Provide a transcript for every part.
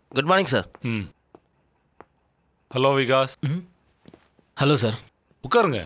Good morning sir hmm hello Vikas hello sir உட்காருங்க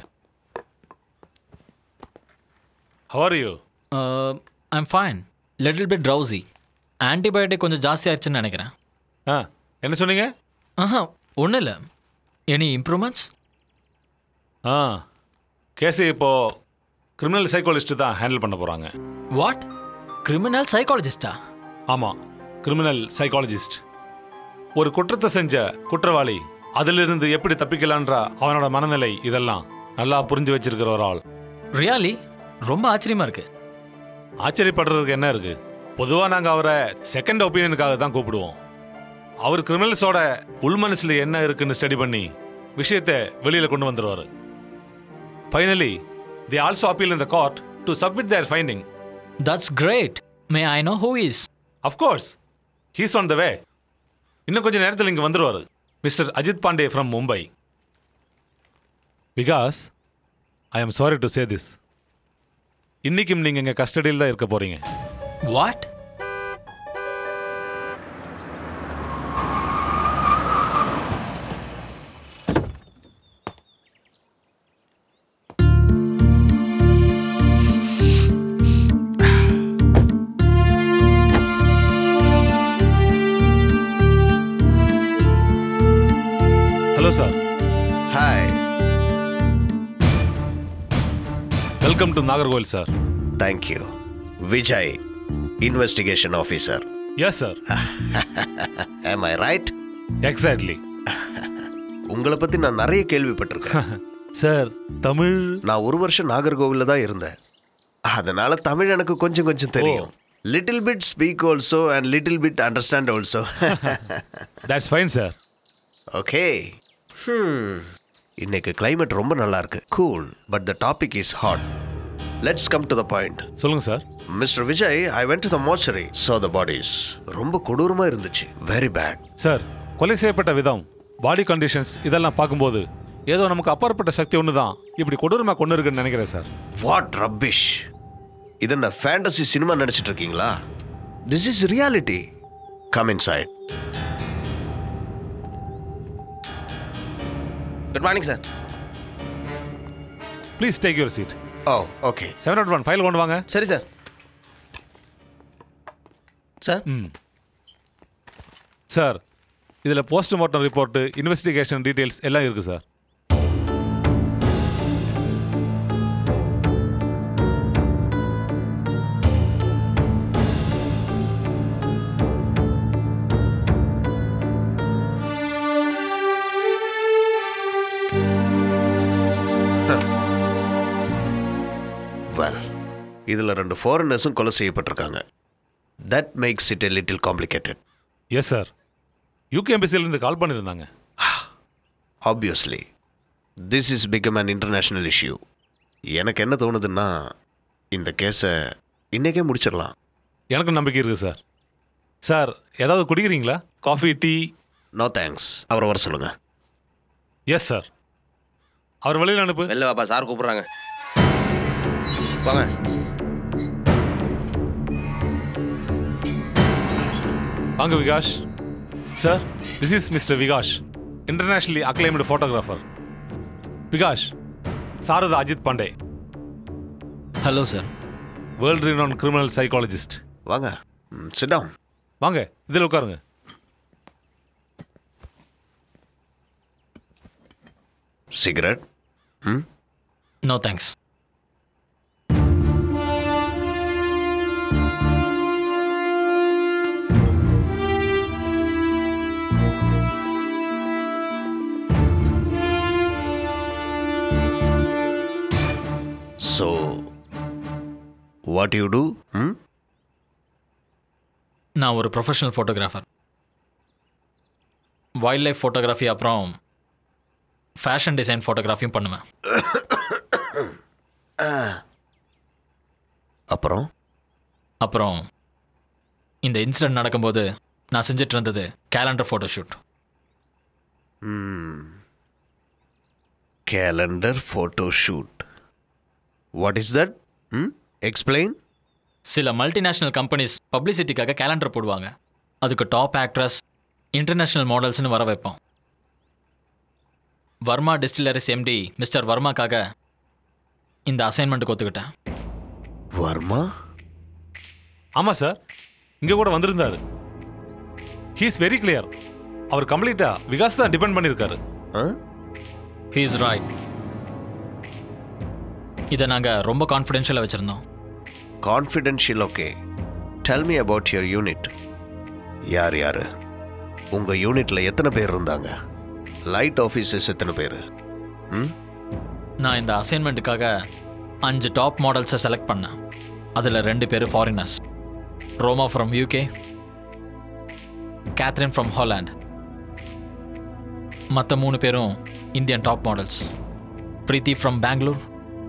how are you I'm fine little bit drowsy antibiotic கொஞ்சம் ஜாஸ்தி ஆயிடுச்சுன்னு நினைக்கிறேன் ஆ என்ன சொன்னீங்க ஆஹா ஒன்றும் இல்லை எனி இம்ப்ரூவ்மெண்ட்ஸ் ஆ கேஸை இப்போ கிரிமினல் சைக்காலஜிஸ்ட் தான் ஹேண்டில் பண்ண போகிறாங்க வாட் கிரிமினல் சைக்காலஜிஸ்டா ஆமாம் கிரிமினல் சைக்காலஜிஸ்ட் ஒரு குற்றத்தை செஞ்ச குற்றவாளி அதிலிருந்து எப்படி தப்பிக்கலான்ற அவனோட மனநிலை இதெல்லாம் நல்லா புரிஞ்சு வச்சிருக்கிற ஒரு ஆள் ரியாலி ரொம்ப ஆச்சரியமா இருக்கு ஆச்சரியப்படுறதுக்கு என்ன இருக்கு பொதுவாக நாங்கள் அவரை செகண்ட் ஒப்பீனியனுக்காக தான் கூப்பிடுவோம் அவர் கிரிமினல்ஸோட உள்மனசில் என்ன இருக்குன்னு ஸ்டடி பண்ணி விஷயத்தை வெளியில் கொண்டு வந்துடுவார் finally the also appeal in the court to submit their finding that's great may I know who is of course he's on the way இன்னும் கொஞ்சம் நேரத்தில் இங்கே வந்துடுவார் mister Ajit Pandey from Mumbai because I am sorry to say this இன்னைக்கும் நீங்கள் எங்கள் கஸ்டடியில் தான் இருக்க போகிறீங்க what hello sir hi welcome to Nagercoil sir thank you Vijay investigation officer yes sir am I right exactly உங்களை பற்றி நான் நிறைய கேள்விப்பட்டிருக்கேன் சார் தமிழ் நான் ஒரு வருஷம் நாகர்கோவிலில் தான் இருந்தேன் அதனால தமிழ் எனக்கு கொஞ்சம் கொஞ்சம் தெரியும் little bit speak also and little bit understand also that's fine sir okay இன்னைக்கு climate ரொம்ப நல்லா இருக்கு cool but the topic is hot let's come to the point சொல்லுங்கள் sir mister Vijay I went to the mortuary so the bodies ரொம்ப கொடூரமா இருந்துச்சு very bad sir கொலை செய்யப்பட்ட விதம் பாடி கண்டிஷன்ஸ் இதெல்லாம் பார்க்கும்போது ஏதோ நமக்கு அப்பாற்பட்ட சக்தி ஒன்று தான் இப்படி கொடூரமாக கொண்டு இருக்குன்னு நினைக்கிறேன் சார் வாட் ரப்பிஷ் இது என்ன ஃபேண்டசி சினிமா நினைச்சிட்டு இருக்கீங்களா this is reality come inside good morning sir please take your seat oh okay seven nought one file கொண்டு வாங்க சரி சார் சார் ம் சார் இதில் போஸ்ட்மார்ட்டம் ரிப்போர்ட்டு இன்வெஸ்டிகேஷன் டீட்டெயில்ஸ் எல்லாம் இருக்குது சார் வெல் இதில் ரெண்டு ஃபாரினர்ஸும் கொலை செய்யப்பட்டிருக்காங்க that makes it a little complicated yes sir UK எம்பசிலேருந்து கால் பண்ணியிருந்தாங்க obviously this is become an international issue எனக்கு என்ன தோணுதுன்னா இந்த கேஸை இன்னைக்கே முடிச்சிடலாம் எனக்கு நம்பிக்கை இருக்குது சார் சார் ஏதாவது குடிக்கிறீங்களா காஃபி டீ நோ தேங்க்ஸ் அவரை வர சொல்லுங்க எஸ் சார் அவர் வெளியில் அனுப்பு வெளில வாப்பா சார் கூப்பிட்றாங்க வாங்க வாங்க Vikash sir this is mister Vikash internationally acclaimed photographer Vikash Sarada Ajith Pandey hello sir world renowned criminal psychologist வாங்க சிடம் வாங்க இதில் உட்காருங்க cigarette hmm no thanks so what you do hmm நான் ஒரு professional photographer wildlife photography அப்புறம் ஃபேஷன் டிசைன் ஃபோட்டோகிராஃபியும் பண்ணுவேன் அப்புறம் அப்புறம் இந்த இன்சிடென்ட் நடக்கும்போது நான் செஞ்சுட்டு இருந்தது calendar photoshoot calendar photo shoot what is that hmm explain சில மல்டிநேஷ்னல் கம்பெனிஸ் பப்ளிசிட்டிக்காக கேலண்டர் போடுவாங்க அதுக்கு டாப் ஆக்ட்ரஸ் இன்டர்நேஷ்னல் மாடல்ஸ்னு வர வைப்போம் வர்மா டிஸ்டிலரிஸ் எம்டி மிஸ்டர் வர்மாக்காக இந்த அசைன்மெண்ட்டுக்கு ஒத்துக்கிட்டேன் வர்மா ஆமாம் சார் இங்கே கூட வந்திருந்தாரு ஹீஸ் வெரி clear அவர் கம்ப்ளீட்டாக விகாஸ் தான் டிபெண்ட் பண்ணியிருக்காரு ஆ ஃபீஸ் ரைட் இதை நாங்கள் ரொம்ப கான்ஃபிடென்ஷியலாக வச்சுருந்தோம் confidential okay tell me about your unit யார் யார் உங்கள் யூனிட்டில் எத்தனை பேர் இருந்தாங்க லைட் ஆஃபீஸர்ஸ் எத்தனை பேர் ம் நான் இந்த அசைன்மெண்ட்டுக்காக அஞ்சு டாப் மாடல்ஸை செலக்ட் பண்ணேன் அதில் ரெண்டு பேர் foreigners Roma from UK Catherine from Holland மற்ற மூணு பேரும் Indian top models Preeti from Bangalore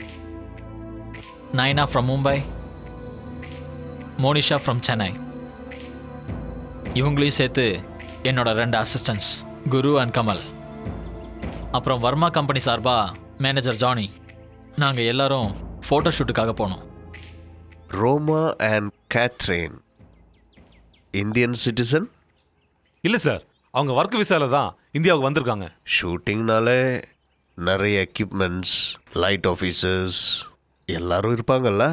Naina from Mumbai Monisha from Chennai இவங்களையும் சேர்த்து என்னோட ரெண்டு அசிஸ்டன்ட்ஸ் குரு அண்ட் கமல் அப்புறம் வர்மா கம்பெனி சார்பா மேனேஜர் ஜானி நாங்கள் எல்லாரும் ஃபோட்டோ ஷூட்டுக்காக போனோம் Roma and Catherine Indian citizen இல்லை சார் அவங்க ஒர்க் விசாவில் தான் இந்தியாவுக்கு வந்திருக்காங்க ஷூட்டிங்னாலே நிறைய எக்யூப்மெண்ட்ஸ் லைட் ஆஃபீஸர்ஸ் எல்லாரும் இருப்பாங்கல்ல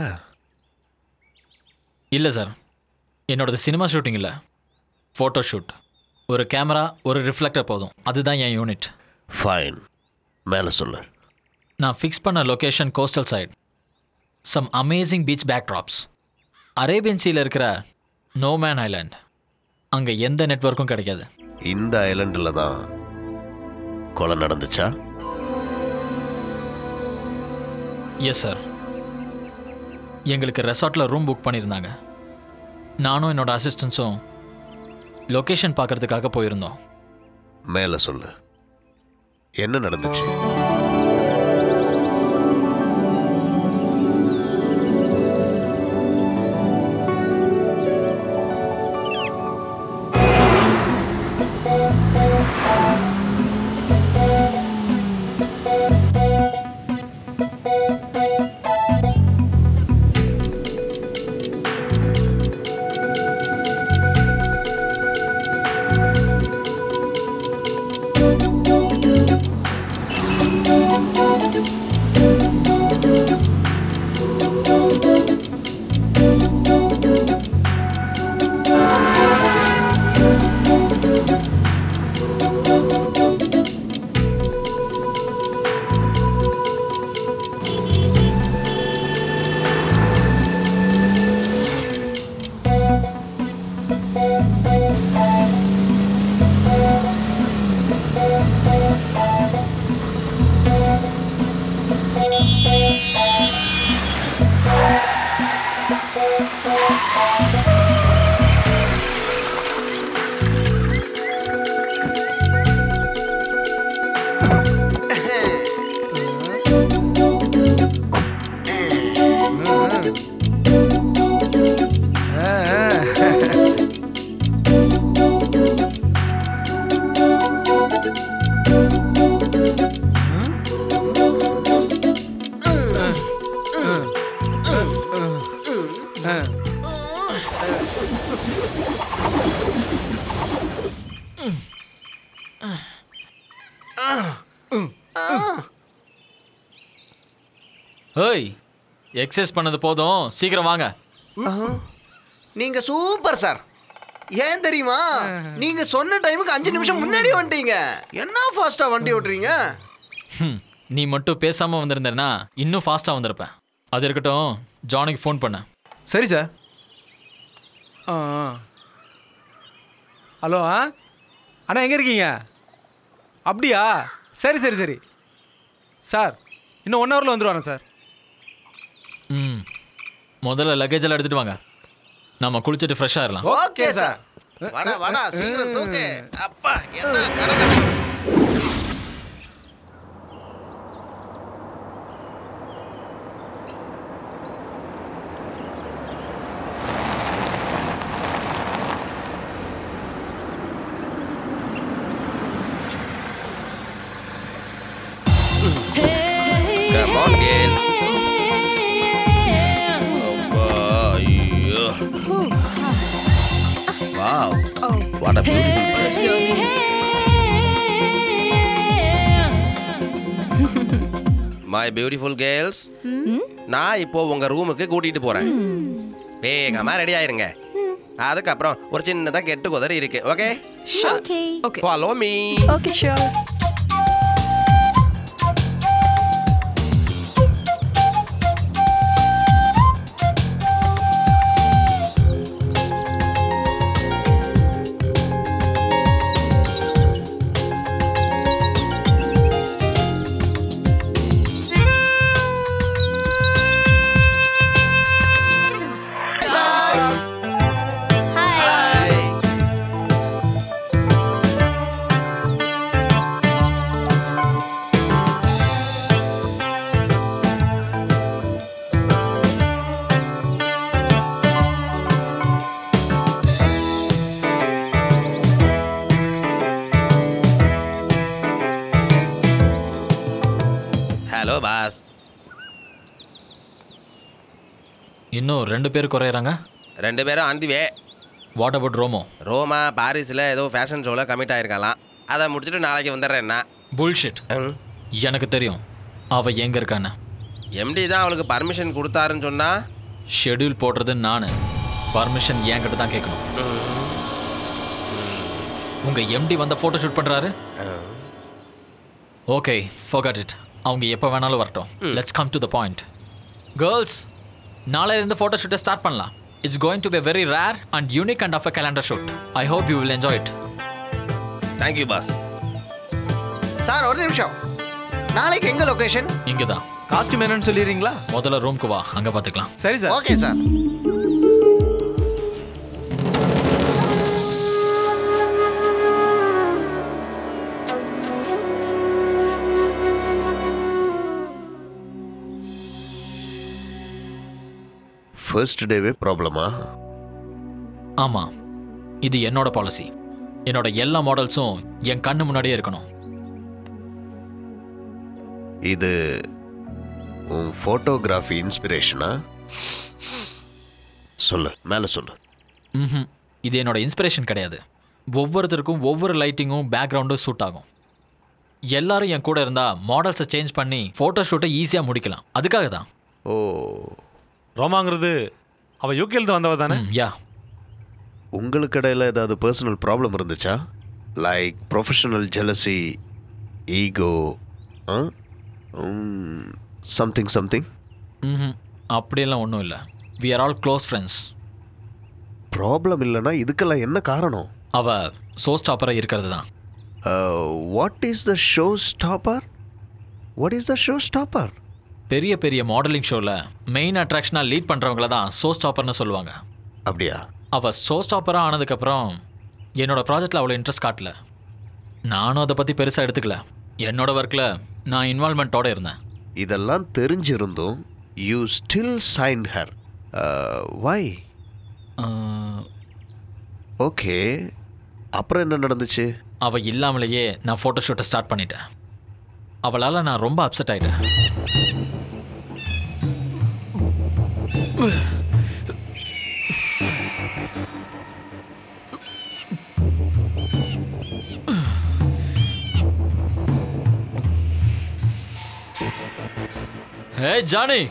இல்லை சார் என்னோடது சினிமா ஷூட்டிங் இல்லை ஃபோட்டோ ஷூட் ஒரு கேமரா ஒரு ரிஃப்ளெக்டர் போதும் அதுதான் என் யூனிட் ஃபைன் மேலே சொல்லு நான் ஃபிக்ஸ் பண்ண location coastal side some amazing beach backdrops Arabian சீல இருக்கிற நோமேன் ஐலாண்ட் அங்கே எந்த நெட்வொர்க்கும் கிடைக்காது இந்த ஐலண்டில் தான் கொலை நடந்துச்சா எஸ் சார் எங்களுக்கு ரெசார்ட்டில் ரூம் புக் பண்ணியிருந்தாங்க நானும் என்னோட அசிஸ்டன்ஸும் லொக்கேஷன் பார்க்கறதுக்காக போயிருந்தோம் மேலே சொல்லு என்ன நடந்துச்சு ஏய் எக்ஸசைஸ் பண்ணது போதும் சீக்கிரம் வாங்க நீங்க சூப்பர் சார் ஏன் தெரியுமா நீங்க சொன்ன டைமுக்கு அஞ்சு நிமிஷம் முன்னாடி வந்துட்டீங்க என்ன ஃபாஸ்டா வண்டி ஓட்டுறீங்க ஹம், நீ மட்டும் பேசாமல் வந்திருந்தேன்னா இன்னும் ஃபாஸ்ட்டாக வந்திருப்பேன் அது இருக்கட்டும் ஜானுக்கு ஃபோன் பண்ண சரி சார் ஆ ஆ. ஹலோ ஆ அண்ணா எங்கே இருக்கீங்க அப்படியா சரி சரி சரி சார் இன்னும் ஒன் ஹவரில் வந்துடுவாங்க சார் ம் முதல்ல லக்கேஜ் எல்லாம் எடுத்துட்டு வாங்க நம்ம குளிச்சுட்டு ஃப்ரெஷ்ஷாக இருக்கலாம் ஓகே சார் வாடா வாடா சீக்கிரம் தூக்கு அப்பா என்ன கடகட Come on, kids. அப்பா, ஐயோ. வா wow what a beautiful my beautiful girls நான் இப்போ உங்க ரூமுக்கு கூட்டிட்டு போறேன் வேகமா ரெடி ஆயிருங்க அதுக்கப்புறம் ஒரு சின்னதா கெட்டு குதிரை இருக்கு okay Okay. Okay. Follow me Okay, sure. Hello boss இன்னும் ரெண்டு பேர் குறையிறாங்க ரெண்டு பேரும் on the way what about Roma Roma பாரிஸில் ஏதோ ஃபேஷன் ஷோவில் கமிட் ஆயிருக்கலாம் அதை முடிச்சுட்டு நாளைக்கு வந்துடுறேன்னா புல்ஷிட் எனக்கு தெரியும் அவ எங்க இருக்கான்னு எம்டி தான் அவளுக்கு பர்மிஷன் கொடுத்தாருன்னு சொன்னா ஷெட்யூல் போடுறது நான் பர்மிஷன் என்கிட்ட தான் கேட்கணும் உங்க எம்டி வந்த ஃபோட்டோ ஷூட் பண்றாரு ஓகே forget இட் அவங்க எப்போ வேணாலும் வரட்டும் let's come to the point girls நாளையிலேருந்து ஃபோட்டோ ஷூட்டை ஸ்டார்ட் பண்ணலாம் it's going to be very rare and unique and of a calendar shoot I hope you will enjoy it thank you boss sir ஒரு நிமிஷம் நாளைக்கு எங்க லொகேஷன் இங்கே தான் costume என்னன்னு சொல்லிடுறீங்களா முதல்ல ரூம்க்கு வா அங்கே பார்த்துக்கலாம் சரி சார் ஓகே சார் ஃபர்ஸ்ட் டேவே ப்ராப்ளமா ஆமாம் இது என்னோட பாலிசி என்னோட எல்லா மாடல்ஸும் என் கண்ணு முன்னாடியே இருக்கணும் இது உன் ஃபோட்டோகிராஃபி இன்ஸ்பிரேஷனா சொல்லு மேலே சொல்லு ம்ஹும் இது என்னோட இன்ஸ்பிரேஷன் கிடையாது ஒவ்வொருத்தருக்கும் ஒவ்வொரு லைட்டிங்கும் பேக்ரவுண்டும் சூட் ஆகும் எல்லாரும் என் கூட இருந்தால் மாடல்ஸை சேஞ்ச் பண்ணி ஃபோட்டோ ஷூட்டை ஈஸியாக முடிக்கலாம் அதுக்காக தான் ஓ ரோமாங்கிறது அவ யூகேலேருந்து வந்தவ தானே யா உங்களுக்கு இடையில ஏதாவது பர்சனல் ப்ராப்ளம் இருந்துச்சா like professional jealousy ego something something hmm அப்படியெல்லாம் ஒன்றும் இல்லை we are all close friends problem இல்லைன்னா இதுக்கெல்லாம் என்ன காரணம் அவ சோ ஸ்டாப்பராக இருக்கிறது தான் what is the show stopper what is the show stopper பெரிய பெரிய மாடலிங் ஷோவில் மெயின் அட்ராக்ஷனாக லீட் பண்ணுறவங்கள தான் ஷோ ஸ்டாப்பர்னு சொல்லுவாங்க அப்படியா அவள் ஷோ ஸ்டாப்பராக ஆனதுக்கப்புறம் என்னோட ப்ராஜெக்டில் அவ்வளோ இன்ட்ரெஸ்ட் காட்டல நானும் அதை பற்றி பெருசாக எடுத்துக்கல என்னோட ஒர்க்கில் நான் இன்வால்மெண்ட்டோட இருந்தேன் இதெல்லாம் தெரிஞ்சிருந்தும் you still sign her why ah, okay அப்புறம் என்ன நடந்துச்சு அவ இல்லாமலேயே நான் ஃபோட்டோ ஷூட்டை ஸ்டார்ட் பண்ணிட்டேன் அவளால் நான் ரொம்ப அப்செட் ஆயிட்டேன் ஹே ஜானி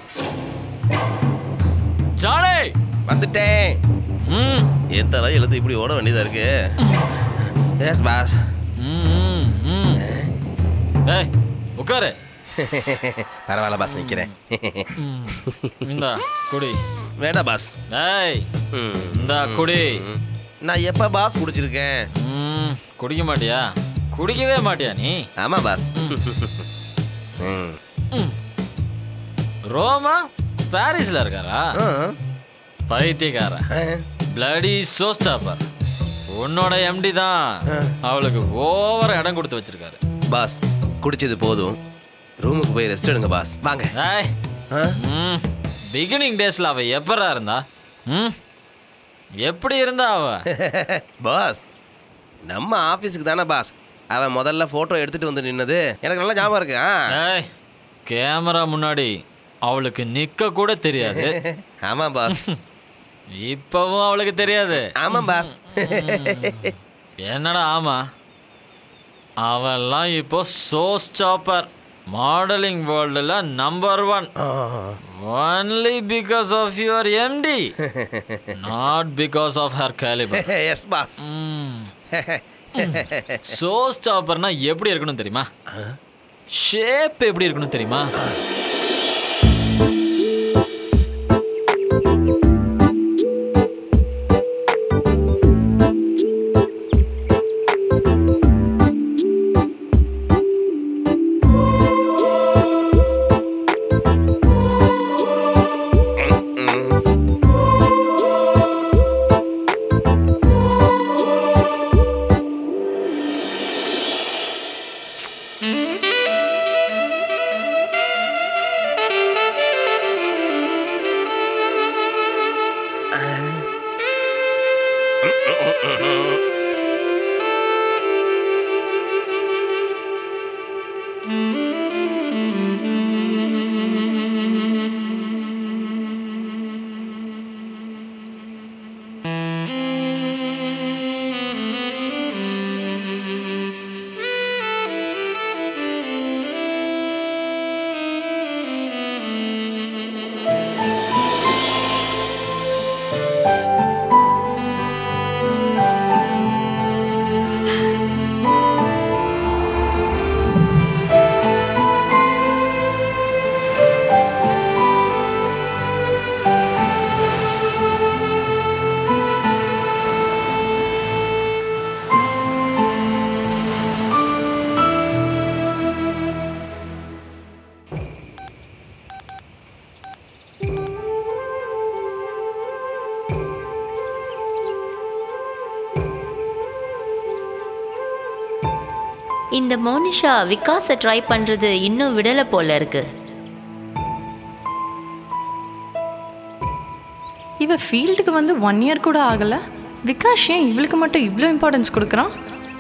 ஜானி வந்துட்டேன் ம் என் தலை எழுத்து இப்படி ஓட வேண்டியதா இருக்கு எஸ் பாஸ் ம், ம், ம். ஏய் உட்காரு பரவாயில்ல பாஸ் நிற்கிறேன் ம், இந்தா குடி வேண்டாம் பாஸ் ஏய் ம். இந்தா குடி ம். நான் எப்போ பாஸ் குடிச்சிருக்கேன் ம், குடிக்க மாட்டியா குடிக்கவே மாட்டியா நீ ஆமாம் பாஸ் ம் ம். ரோமா பாரிஸ்ல இருக்காரா ஆ. பைத்தியக்காரன் ஆ. பிளடி சோஸ்டாப்பர் உன்னோட எம்டி தான் அவளுக்கு ஓவர இடம் கொடுத்து வச்சிருக்காரு பாஸ் குடிச்சது போதும் ரூமுக்கு போய் ரெஸ்ட் எடுங்க பாஸ் வாங்க ஏய் ஆ? ம் பிகினிங் டேஸ்ல அவ எப்பரா இருந்தா ம் எப்படி இருந்தா அவ பாஸ் நம்ம ஆஃபீஸுக்கு தானே பாஸ் அவன் முதல்ல ஃபோட்டோ எடுத்துட்டு வந்து நின்னது எனக்கு நல்லா ஞாபகம் இருக்கு ஆ ஏய் கேமரா முன்னாடி அவளுக்கு நிக்க கூட தெரியாது ஆமாம் பாஸ் இப்பவும் அவளுக்கு தெரியாது ஆமா பாஸ் என்னடா ஆமா அவெல்லாம் இப்போ சோ ஸ்டாப்பர் மாடலிங் வேர்ல்டில் number one only because of your MD not because of her calibre yes boss சோ ஸ்டாப்பர்னா எப்படி இருக்கணும் தெரியுமா ஷேப் எப்படி இருக்கணும் தெரியுமா இந்த மோனிஷா விகாஸை ட்ரை பண்ணுறது இன்னும் விடலை போல இருக்கு இவ ஃபீல்டுக்கு வந்து ஒன் இயர் கூட ஆகல விகாஷ் ஏன் இவளுக்கு மட்டும் இவ்வளோ இம்பார்ட்டன்ஸ் கொடுக்குறான்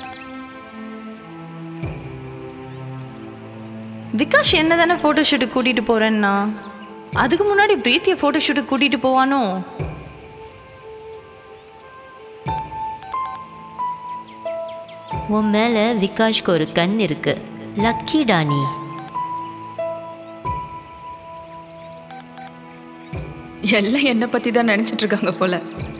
விகாஷ் என்ன தானே ஃபோட்டோ ஷூட்டுக்கு கூட்டிகிட்டு போகிறேன்னா அதுக்கு முன்னாடி பிரீத்தியை ஃபோட்டோ ஷூட்டுக்கு கூட்டிகிட்டு போவானோ உன் மேலே விகாஷ்க்கு ஒரு கண் இருக்கு லக்கி டானி எல்லாம் என்னை பற்றி தான் நினச்சிட்டு இருக்காங்க போல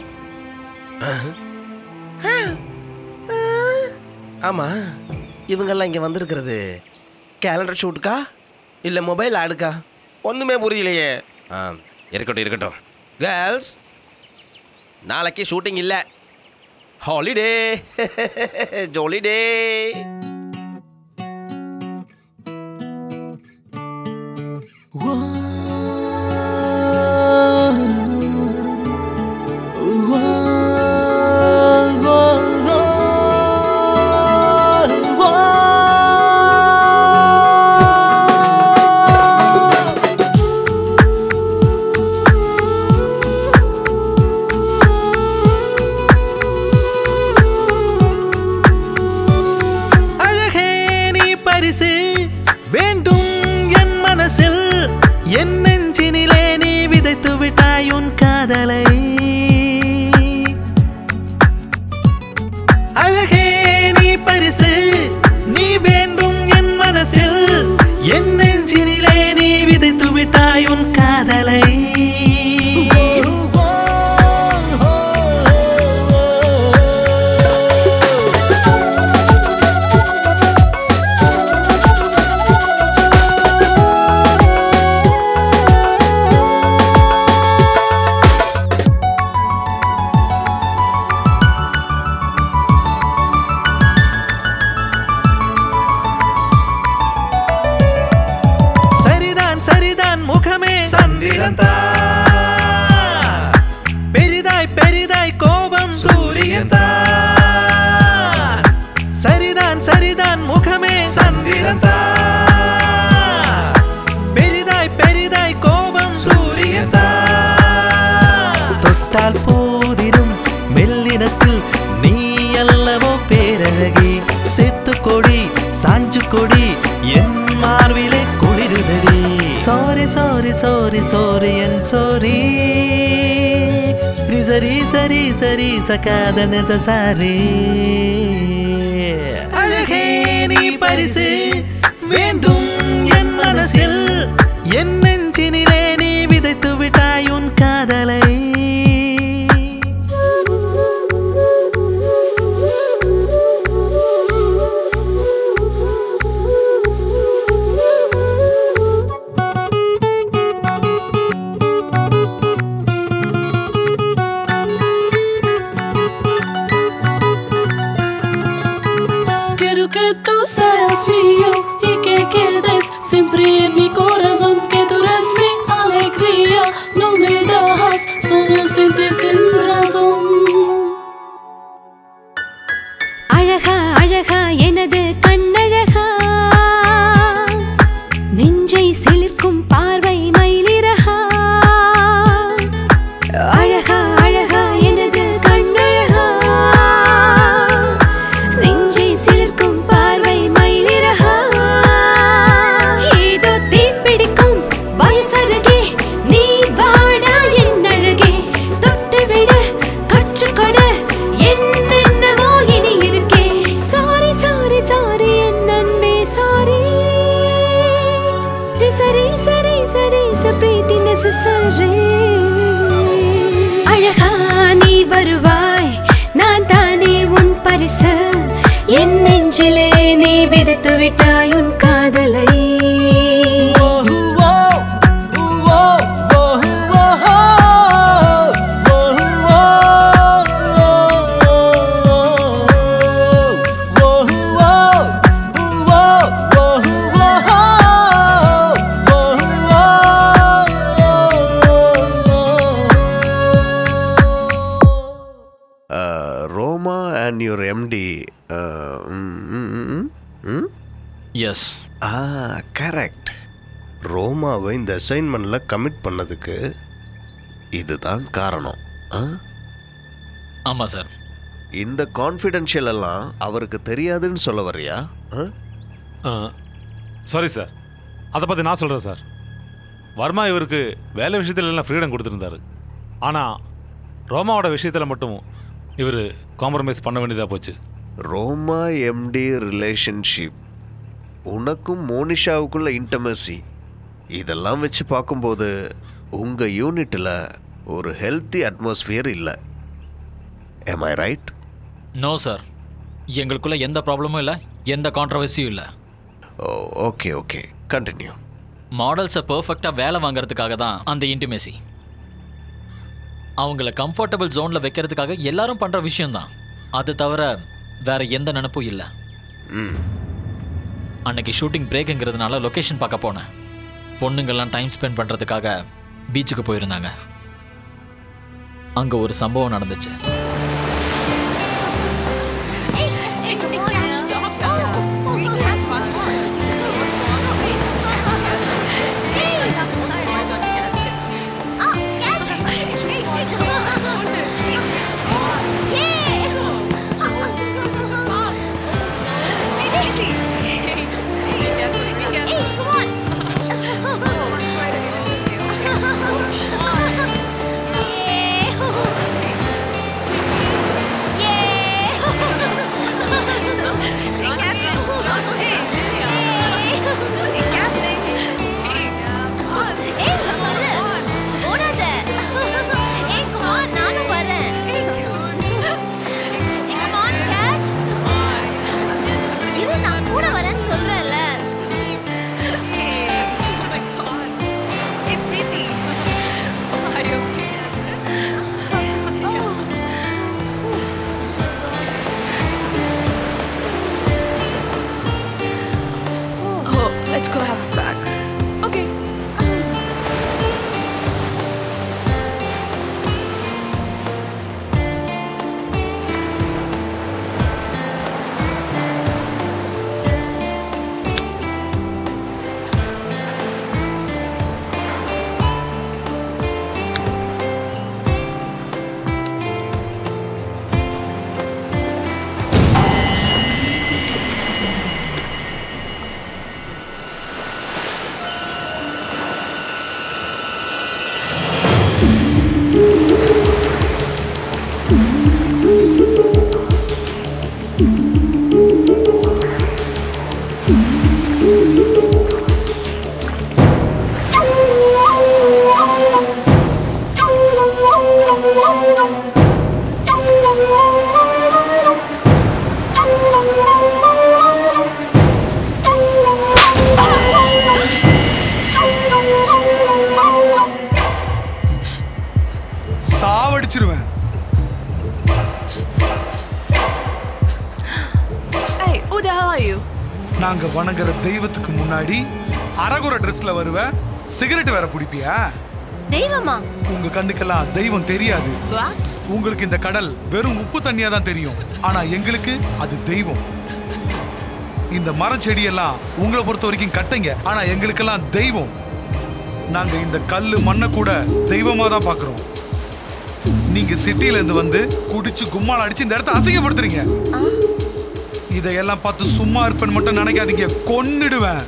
ஆமா இவங்கெல்லாம் இங்க வந்திருக்கிறது கேலண்டர் ஷூட்டுக்கா இல்ல மொபைல் ஆடுக்கா ஒண்ணுமே புரியலையே ஆ இருக்கட்டும் இருக்கட்டும் கேர்ள்ஸ் நாளைக்கு ஷூட்டிங் இல்ல ஹாலிடே ஜாலிடே அழகே நீ பரிசு வேண்டும் என் மனசில் என் நெஞ்சினிலே நீ விதைத்து விட்டாய் உன் காதலை அழகே நீ பரிசு நீ வேண்டும் என் மனசில் என் நெஞ்சினிலே நீ விதைத்து விட்டாய் உன் காதலை சரிதான் சரிதான் முகமே சந்திரன் பெரிதாய் பெரிதாய் கோபம் சூரியன் சரிதான் சரிதான் முகமே சந்திரன் பெரிதாய் பெரிதாய் கோபம் சூரியன் தொட்டால் போதிலும் மெல்லினத்தில் நீ அல்லவோ பேரழகி செத்து கொடி சாஞ்சு கொடி என் மார்பிலே குளிருதடி சாரி சாரி சாரி சாரி என் சாரி ரிச சரி சரி சரி சகாத நெஜ சாரே அழகே நீ பரிசு வேண்டும் என் மனசில் என் நெஞ்சினிலே நீ விதைத்து விட்டாய் உன் காதலை Quiero que tú seas mío y que quedes siempre en mi corazón, que tú eres mi alegría, no me dejas solo sin ti sin razón. அழகா அழகா எனது கண்ணழகா நெஞ்சை சிலிர்க்கும் பார்வை மயிலிறகா அழகா அழகா எனது கண்ணழகா நெஞ்சை சிலிர்க்கும் பார்வை மயிலிறகா ஏதோ தீப்பிடிக்கும் வயசருகே நீ வாடா என் அழகே தொட்டு விட கற்றுக்கொடு என்னென்னவோ இனி இருக்கே சாரி சாரி சாரி என் நன்மே சாரி சரி சரி சரி சப்ரீத்தி நெசசரி அழகா நீ வருவாய் நான் தானே உன் பரிசு என் நெஞ்சிலே நீ விடுத்து விட்டாய் உன் காதலை Roma and your MD yes ah correct ரோமாவை இந்த அசைன்மெண்ட்டில் கமிட் பண்ணதுக்கு இதுதான் காரணம் ஆ ஆமாம் சார் இந்த கான்ஃபிடென்ஷியல் எல்லாம் அவருக்கு தெரியாதுன்னு சொல்ல வரியா ஆ? சாரி சார் அதை பற்றி நான் சொல்கிறேன் சார் வர்மா இவருக்கு வேலை விஷயத்துல எல்லாம் ஃப்ரீடம் கொடுத்துருந்தாரு ஆனால் ரோமாவோட விஷயத்தில் மட்டும் இவர் காம்ப்ரமைஸ் பண்ண வேண்டியதாக போச்சு ரோமா எம்டி ரிலேஷன்ஷிப் உனக்கும் மோனிஷாவுக்குள்ள இன்டமசி இதெல்லாம் வச்சு பார்க்கும்போது உங்கள் யூனிட்டில் ஒரு ஹெல்த்தி அட்மாஸ்பியர் இல்லை am I right no sir எங்களுக்குள்ள எந்த ப்ராப்ளமும் இல்லை எந்த கான்ட்ரவர்சியும் இல்லை ஓ ஓகே ஓகே கண்டினியூ மாடல்ஸை பர்ஃபெக்டாக வேலை வாங்குறதுக்காக தான் அந்த இன்டிமேசி அவங்கள கம்ஃபர்டபுள் ஜோனில் வைக்கிறதுக்காக எல்லாரும் பண்ணுற விஷயம்தான் அது தவிர வேற எந்த நினப்பும் இல்லை ம் அன்னைக்கு ஷூட்டிங் பிரேக்குங்கிறதுனால லொக்கேஷன் பார்க்க போனேன் பொண்ணுங்கெல்லாம் டைம் ஸ்பெண்ட் பண்ணுறதுக்காக பீச்சுக்கு போயிருந்தாங்க அங்கே ஒரு சம்பவம் நடந்துச்சு Hey, come on. முடிச்சிருவேன் Hey, who the hell are you? நாங்க வணங்குற தெய்வத்துக்கு முன்னாடி அரகுற ட்ரெஸ்ல வருவ சிகரெட் வேற பிடிப்பியா தெய்வமா உங்க கண்ணுக்கெல்லாம் தெய்வம் தெரியாது What? உங்களுக்கு இந்த கடல் வெறும் உப்பு தண்ணியா தான் தெரியும் ஆனா எங்களுக்கு அது தெய்வம் இந்த மரம் செடியெல்லாம் உங்களை பொறுத்த வரைக்கும் கட்டைங்க ஆனா எங்களுக்கெல்லாம் தெய்வம் நாங்க இந்த கல்லு மண்ணை கூட தெய்வமா தான் பாக்குறோம் நீங்க சிட்டில இருந்து வந்து குடிச்சு கும்மால அடிச்சு இந்த இடத்த அசிங்கப்படுத்துறீங்க இதையெல்லாம் பார்த்து சும்மா இருப்பேன்னு மட்டும் நினைக்காதீங்க கொன்னுடுவேன்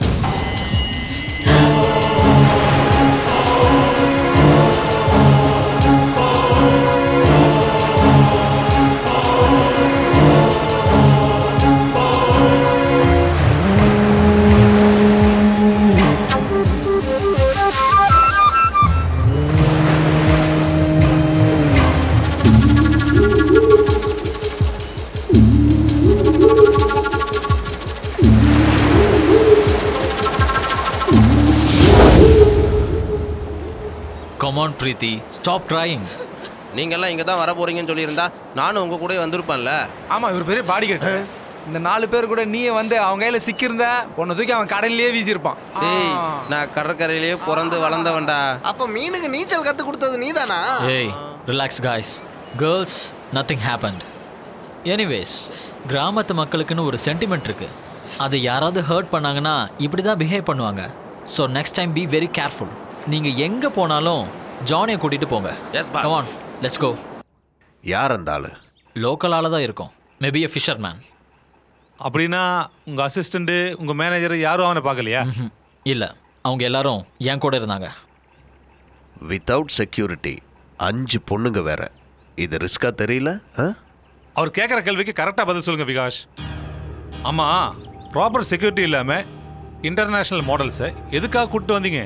கமான் பிரீத்தி ஸ்டாப் ட்ராயிங் நீங்கெல்லாம் இங்கே தான் வர போறீங்கன்னு சொல்லியிருந்தா நானும் உங்க கூட வந்திருப்பேன்ல ஆமா இவர் பெரிய பாடி கட்டு இந்த நாலு பேர் கூட நீயே வந்து அவன் கையில சிக்கியிருந்த உன்னை தூக்கி அவன் கடல்லையே வீசியிருப்பான் டேய் நான் கடற்கரையிலேயே பிறந்து வளர்ந்தவன்டா அப்ப மீனுக்கு நீச்சல் கத்து கொடுத்தது நீதானா ஏய் relax guys girls nothing happened anyways கிராமத்து மக்களுக்குன்னு ஒரு சென்டிமெண்ட் இருக்கு அதை யாராவது ஹர்ட் பண்ணாங்கன்னா இப்படி தான் பிஹேவ் பண்ணுவாங்க so next time be very careful நீங்கள் எங்கே போனாலும் ஜானியை கூட்டிகிட்டு போங்க எஸ் பா கமான் லெட்ஸ் கோ யார் அந்த ஆளு லோக்கலால தான் இருக்கும் மேபி எ ஃபிஷர் மேன் அப்படின்னா உங்க அசிஸ்டண்ட் உங்க மேனேஜர் யாரும் அவனை பார்க்கலையா இல்லை அவங்க எல்லாரும் என் கூட இருந்தாங்க வித்தவுட் செக்யூரிட்டி அஞ்சு பொண்ணுங்க வேற இது ரிஸ்கா தெரியல ஆ? அவர் கேட்குற கேள்விக்கு கரெக்டாக பதில் சொல்லுங்க விகாஷ் ஆமா ப்ராப்பர் செக்யூரிட்டி இல்லாம இன்டர்நேஷனல் மாடல்ஸை எதுக்காக கூப்பிட்டு வந்தீங்க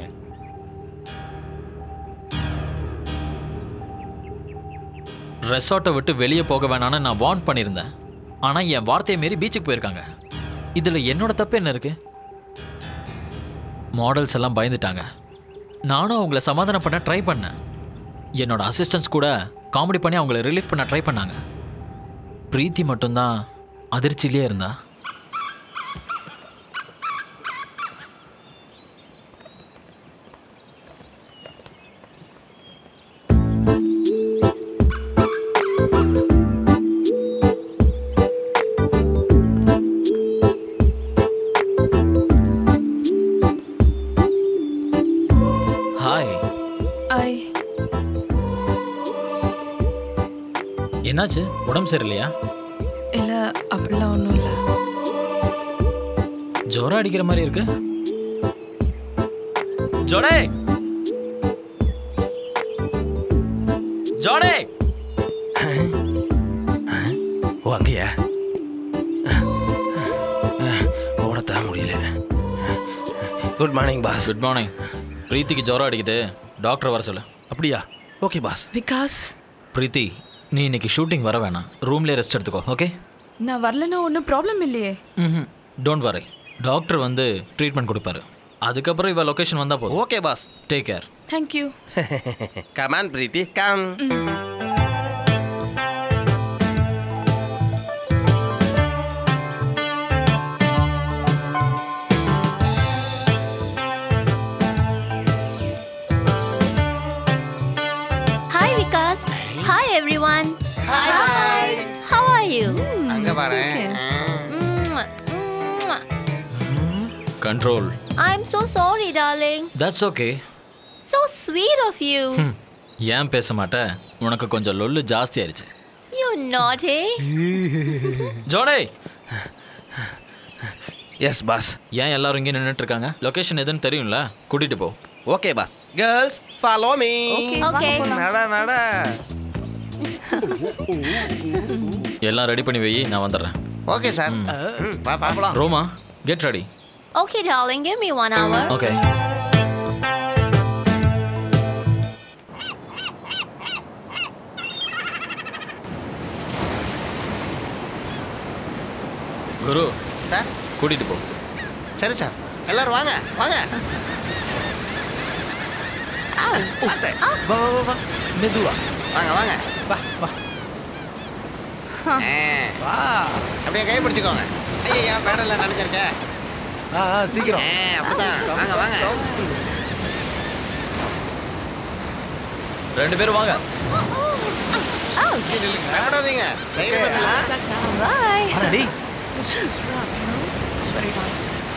ரெசார்ட்டை விட்டு வெளியே போக வேணாம்னு நான் வார்ன் பண்ணியிருந்தேன் ஆனால் என் வார்த்தையை மீறி பீச்சுக்கு போயிருக்காங்க இதில் என்னோட தப்பு என்ன இருக்கு மாடல்ஸ் எல்லாம் பயந்துட்டாங்க நானும் அவங்கள சமாதானம் பண்ண ட்ரை பண்ணேன் என்னோட அசிஸ்டன்ஸ் கூட காமெடி பண்ணி அவங்கள ரிலீஃப் பண்ண ட்ரை பண்ணாங்க பிரீத்தி மட்டும்தான் அதிர்ச்சியிலே இருந்தா ஹாய் ஐ என்னாச்சு உடம்பு சரியில்லையா இல்லை அப்படிலாம் ஒன்றும் இல்லை ஜோரம் அடிக்கிற மாதிரி இருக்கு ஜோடே ஜோடே ஓ அங்கேயா ஓடத்தான் முடியல good morning boss good morning பிரீத்திக்கு ஜோரம் அடிக்குது டாக்டர் வர சொல்லு அப்படியா ஓகே பாஸ் விகாஸ் பிரீத்தி நீ இன்னைக்கு ஷூட்டிங் வர வேணாம் ரூம்லேயே ரெஸ்ட் எடுத்துக்கோ ஓகே நான் வரலன்னா ஒன்றும் ப்ராப்ளம் இல்லையே ம் டோன்ட் வரை டாக்டர் வந்து ட்ரீட்மெண்ட் கொடுப்பாரு அதுக்கப்புறம் இவ லொகேஷன் வந்தால் போதும் okay boss take care thank you come on Preeti come Hi, Vikas. Hi, everyone. Hi. Hi. How are you? அங்க பாரு Mwah. Mwah. Control I'm so sorry, darling. That's okay So sweet of you. ஏன் பேச மாட்டேன் உனக்கு கொஞ்சம் லொல்லு ஜாஸ்தி ஆயிடுச்சு You naughty. ஜோடே எஸ் பாஸ் ஏன் எல்லாரும் இங்கே நின்றுட்டு இருக்காங்க லொகேஷன் எதுன்னு தெரியும்ல கூட்டிட்டு போ okay boss girls follow me Okay. நட நட எல்லாம் ரெடி பண்ணி வை நான் வந்துடுறேன் ஓகே சார் வா பார்க்கலாம் Roma get ready Okay, darling. Give me one hour. Okay Guru sir கூட்டிட்டு போ சரி சார் எல்லாரும் வாங்க வாங்க பார்த்து வா வா வா வா மெதுவா வாங்க வாங்க வா வா ஆ. அப்படியே கை பிடிச்சுக்கோங்க ஐயா பேடல்ல நினைச்சிருக்க ஆ ஆ, சீக்கிரம் அப்படிதான் வாங்க வாங்க ரெண்டு பேரும் வாங்க பயப்படாதீங்க தைரியமா நில்லுங்க. Bye. ஆனா டேய் This is rough, no? It's very rough.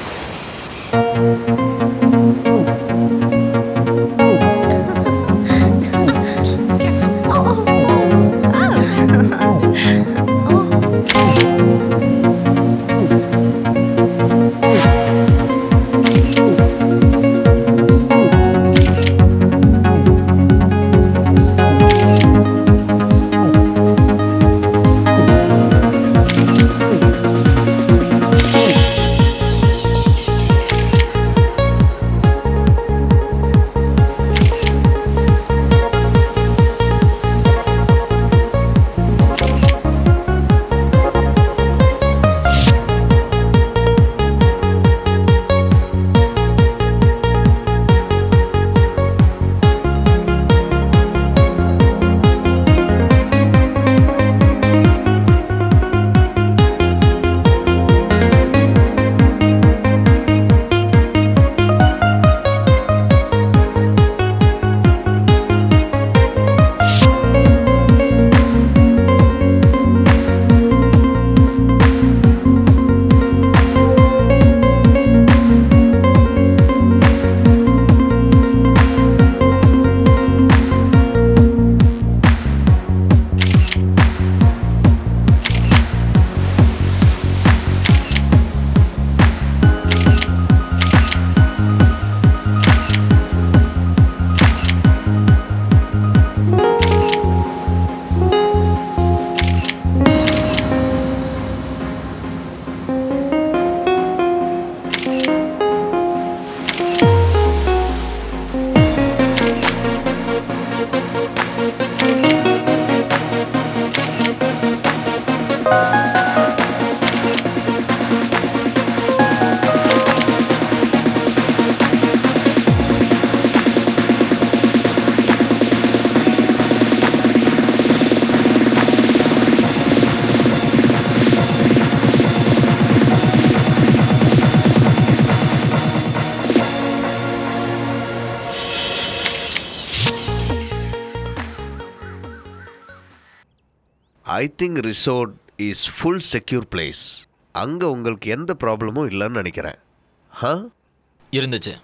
I think resort is full secure place அங்கே உங்களுக்கு எந்த ப்ராப்ளமும் இல்லைன்னு நினைக்கிறேன் ஹா இருந்துச்சு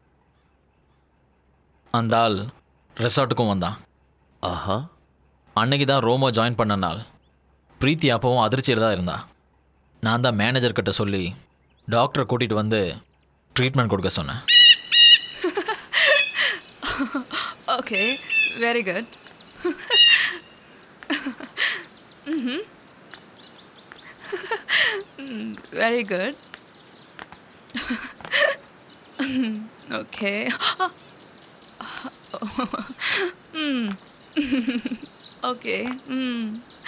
அந்த ஆள் ரெசார்ட்டுக்கும் வந்தான் ஆஹா அன்னைக்கு தான் ரோமோ ஜாயின் பண்ண நாள் பிரீத்தி அப்பவும் அதிர்ச்சியில் தான் இருந்தா நான் தான் மேனேஜர் கிட்ட சொல்லி டாக்டரை கூட்டிகிட்டு வந்து ட்ரீட்மெண்ட் கொடுக்க சொன்னேன் Okay, very good. mm-hmm. Mm, very good. okay. mm. okay. Mm.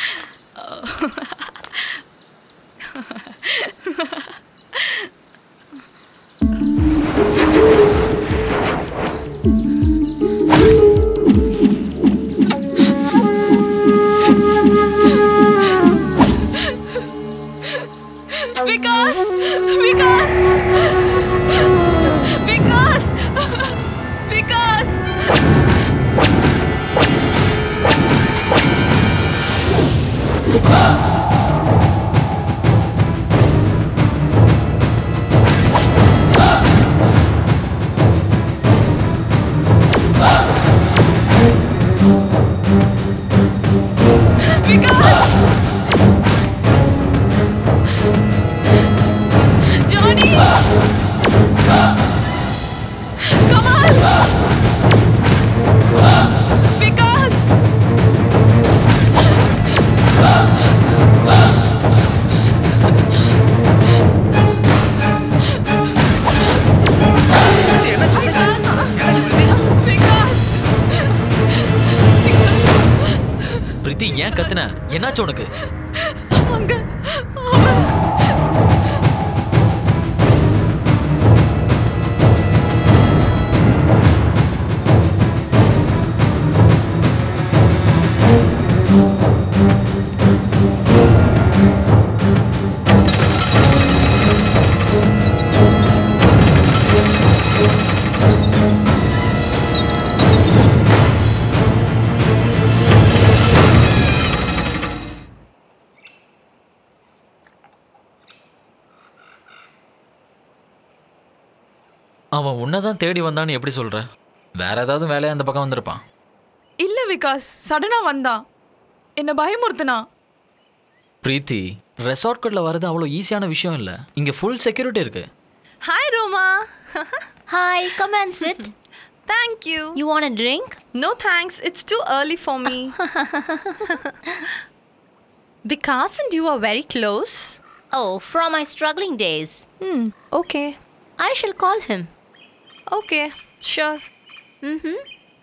Vikas! Vikas! Vikas! Vikas! Vikas! Johnny! Come on! Vikas! Vikas! பிரீத்தி ஏன் கத்துன என்னாச்சு உனக்கு அங்க அவன் உன்னை தான் தேடி வந்தான்னு எப்படி சொல்ற வேற ஏதாவது வேலையா அந்த பக்கம் வந்திருப்பான் இல்ல விகாஸ் சடனா வந்தான் என்ன பயமுறுத்துனா பிரீத்தி ரெசார்ட்குள்ள வர்றது அவ்வளோ ஈஸியான விஷயம் இல்லை இங்கே ஃபுல் செக்யூரிட்டி இருக்கு hi Roma Hi, come and sit. Thank you. You want a drink? No thanks. It's too early for me. Vikas and you are very close. Oh, from my struggling days. Hmm. Okay. I shall call him. Okay. Sure. Mm-hmm.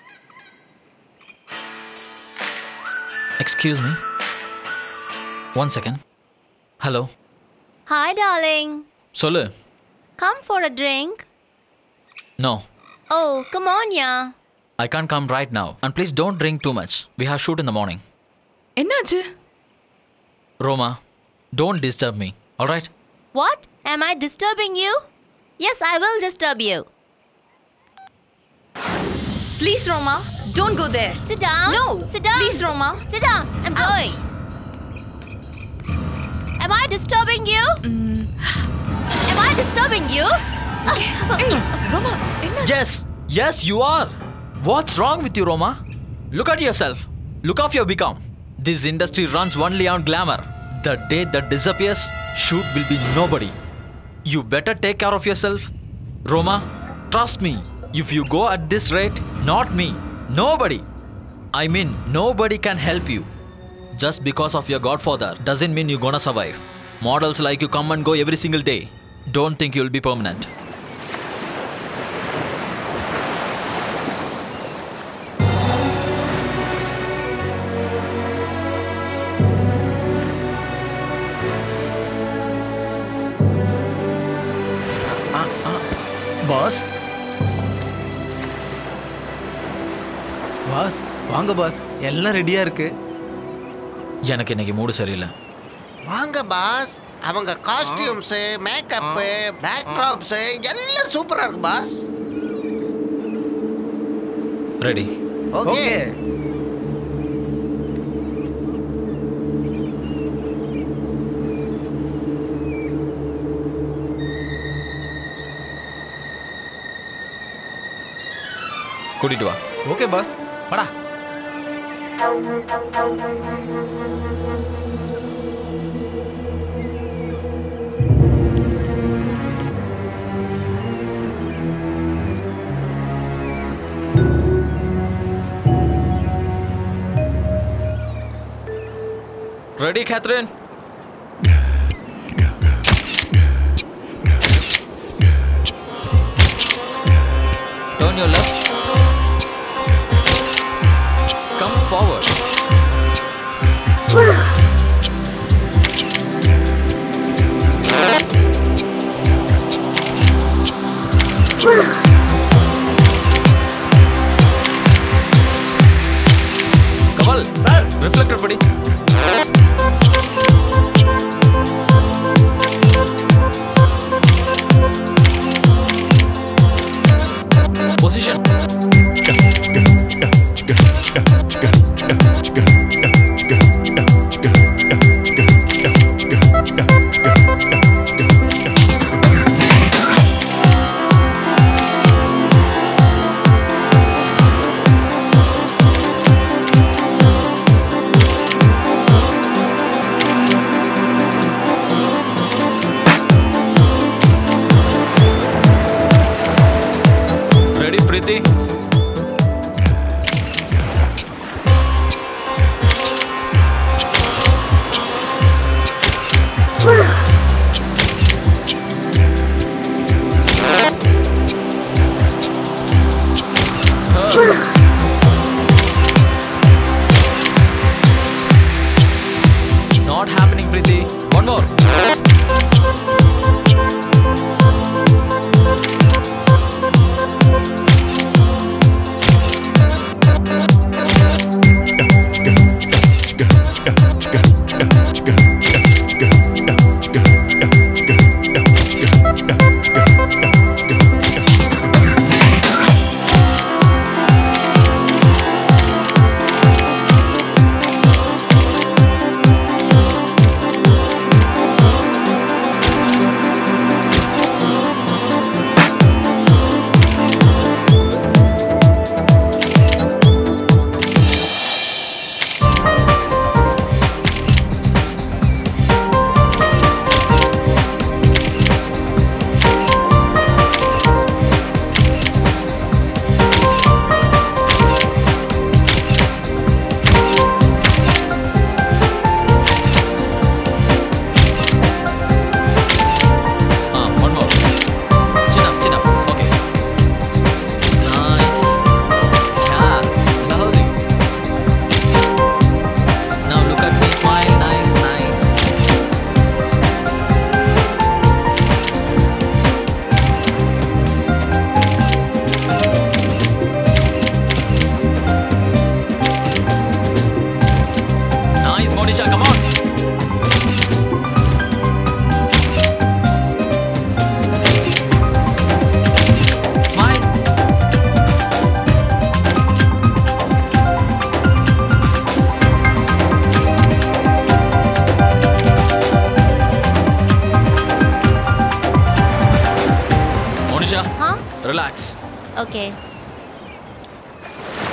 Excuse me one second hello Hi, darling. சொல்லு Come for a drink. No Oh, come on, yeah. I can't come right now and please don't drink too much we have shoot in the morning என்னாச்சு Roma don't disturb me all right What? Am I disturbing you? Yes, I will disturb you. Please, Roma, don't go there. Sit down. No. Sit down. Please, Roma. Sit down. I'm going. Am I disturbing you? Am I disturbing you? Roma, Yes, yes, you are. What's wrong with you, Roma? Look at yourself. Look off your become. This industry runs only on glamour. The day that disappears, shoot will be nobody. You better take care of yourself. Roma, trust me. If you go at this rate, not me, nobody. I mean, nobody can help you. Just because of your godfather doesn't mean you're gonna survive. Models like you come and go every single day. Don't think you'll be permanent. Boss boss வாங்க boss எல்லாம் ரெடியா இருக்கு எனக்கு இன்னைக்கு மூடு சரியில்லை வாங்க pass அவங்க costumes makeup பேக்ட்ராப்ஸு எல்லாம் சூப்பராக இருக்கு பாஸ் ரெடி ஓகே கூட்டிட்டு வா ஓகே பாஸ் வாடா Ready, Catherine? Turn your left. Come forward. Kamal, reflector படி Position. Ready, Preeti? Not happening, Preeti. One more.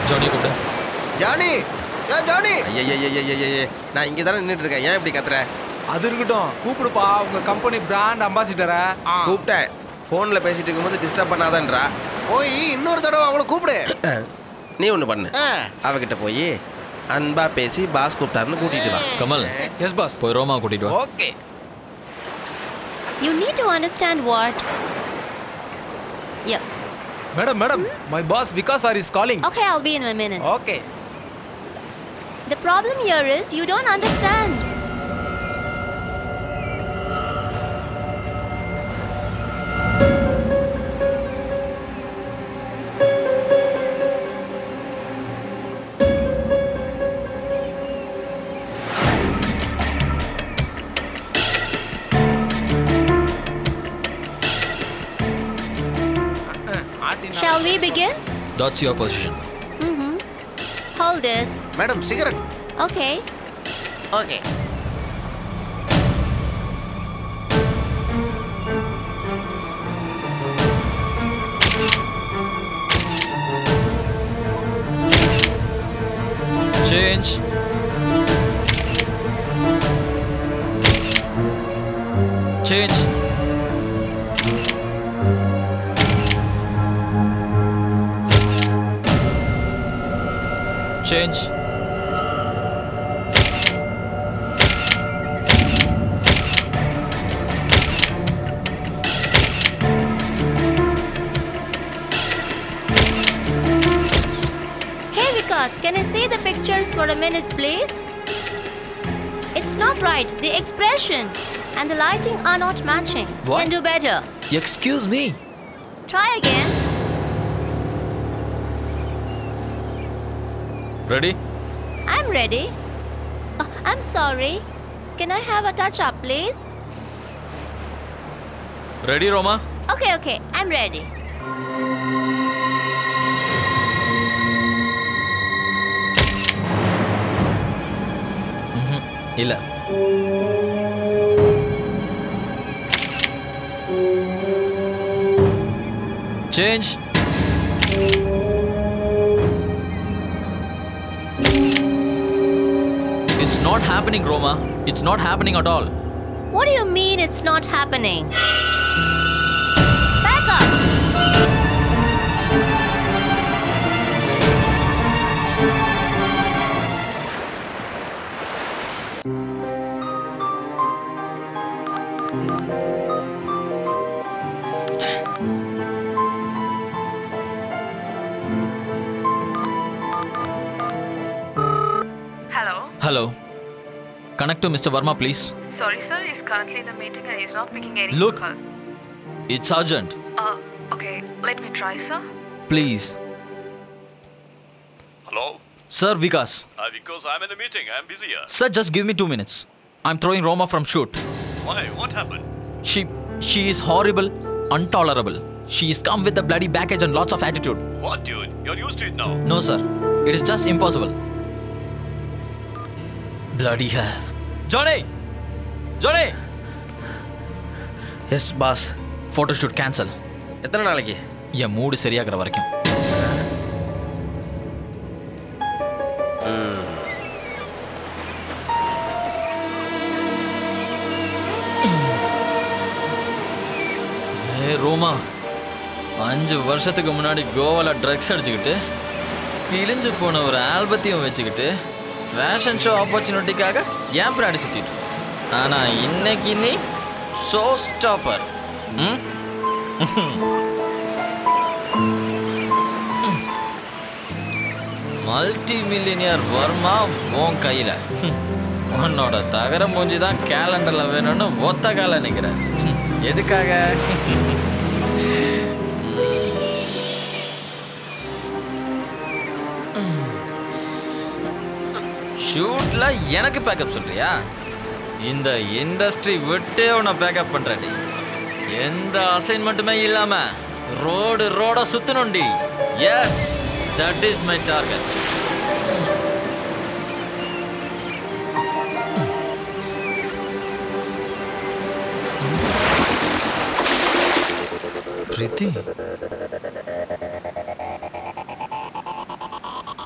Johnny கூப்பிடு ஜானி ஏ ஜானி ஐயய்யய்யய்யய்யே நான் இங்கே தானே நின்றுட்டு இருக்கேன் ஏன் இப்படி கத்துற அது இருக்கட்டும் கூப்பிடுப்பா உங்க கம்பெனி பிராண்ட் அம்பாசிடரை கூப்பிட்டேன் ஃபோனில் பேசிட்டு இருக்கும்போது டிஸ்டர்ப் பண்ணாதன்றா போய் இன்னொரு தடவை அவளை கூப்பிடு நீ ஒன்று பண்ணு அவகிட்ட போய் அன்பா பேசி பாஸ் கூப்பிட்டாருன்னு கூட்டிட்டு வா கமல் எஸ் பாஸ் போய் ரோமா கூட்டிட்டு வா okay You need to understand what. Yeah. Madam madam my boss Vikas R is calling Okay, I'll be in a minute. Okay The problem here is you don't understand. Shall we begin? That's your position. Mm-hmm. Hold this. Madam cigarette Okay. Okay Change. Change. Change. Hey Vikas, can I see the pictures for a minute, please? It's not right. The expression and the lighting are not matching. What? Can do better. Excuse me. Try again. Ready? I'm ready. Uh, I'm sorry. Can I have a touch up, please? Ready, Roma? Okay, okay. I'm ready. இல்ல Change. It's not happening, Roma. It's not happening at all. What do you mean it's not happening? Back up! Hello. Hello. Connect to Mr. Verma, please. Sorry, sir. He's currently in a meeting and he's not picking any Look. call. It's urgent. Uh, okay. Let me try, sir. Please. Hello? Sir Vikas. Uh, because I'm in a meeting. I'm busy here. Sir, just give me two minutes. I'm throwing Roma from shoot. Why? What happened? She she is horrible, intolerable. She is come with a bloody baggage and lots of attitude. What, dude? You're used to it now. No, sir. It is just impossible. Bloody hell. Johnny! Johnny! Yes boss photo shoot cancel எத்தனை நாளைக்கு என் மூடு சரியாகிற வரைக்கும் ஏ ரோமா அஞ்சு வருஷத்துக்கு முன்னாடி கோவாவில் drugs அடிச்சுக்கிட்டு கிழிஞ்சு போன ஒரு ஆல்பத்தையும் வச்சுக்கிட்டு ஃபேஷன் ஷோ ஆப்பர்ச்சுனிட்டிக்காக ஏன் பின்னாடி சுற்றிட்டு ஆனால் இன்னைக்கு நீ show stopper hmm multimillionaire Varma உன் கையில் உன்னோட தகர மூஞ்சி தான் கேலண்டரில் வேணும்னு ஒத்த கால நிற்கிறேன் எதுக்காக ஷூட்ல எனக்கு பேக்கப் சொல்றியா இந்த இண்டஸ்ட்ரி விட்டே உன்னை பேக்கப் பண்றடி எந்த அசைன்மெண்ட்டுமே இல்லாம ரோடு ரோட சுத்தணும்டி yes that is my target Preeti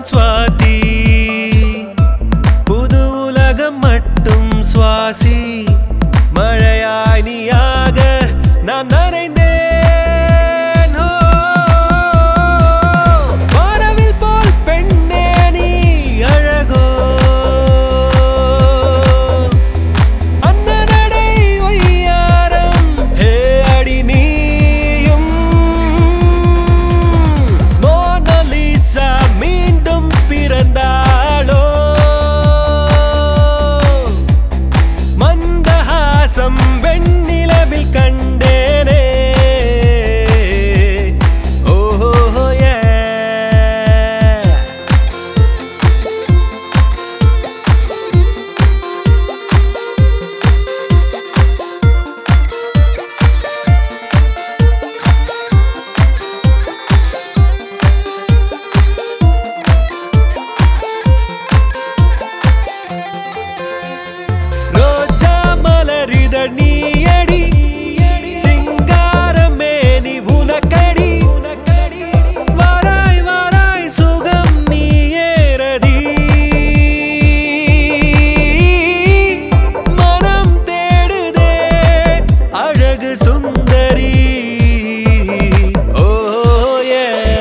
வந்தன் சுவாதி புது உலகம் மட்டும் சுவாசி மழையாய் நீயாக நான் நனைந்தேன் ஓ, வானவில் போல் பெண்ணே நீ அழகோ அன்னநடை ஒய்யாரம் ஹே அடி நீயும் மோனலிசா மீண்டும் பிறந்தாளோ மந்தஹாசம் வெண்ணிலவில் கண்டேனே ஓஹோ ஏ ரோஜா மலரித நீயடி சிங்காரமே நீ உனக்கடி வாராய் வாராய் சுகம் நீயேரதி மனம் தேடுதே அழகு சுந்தரி ஓ ஏ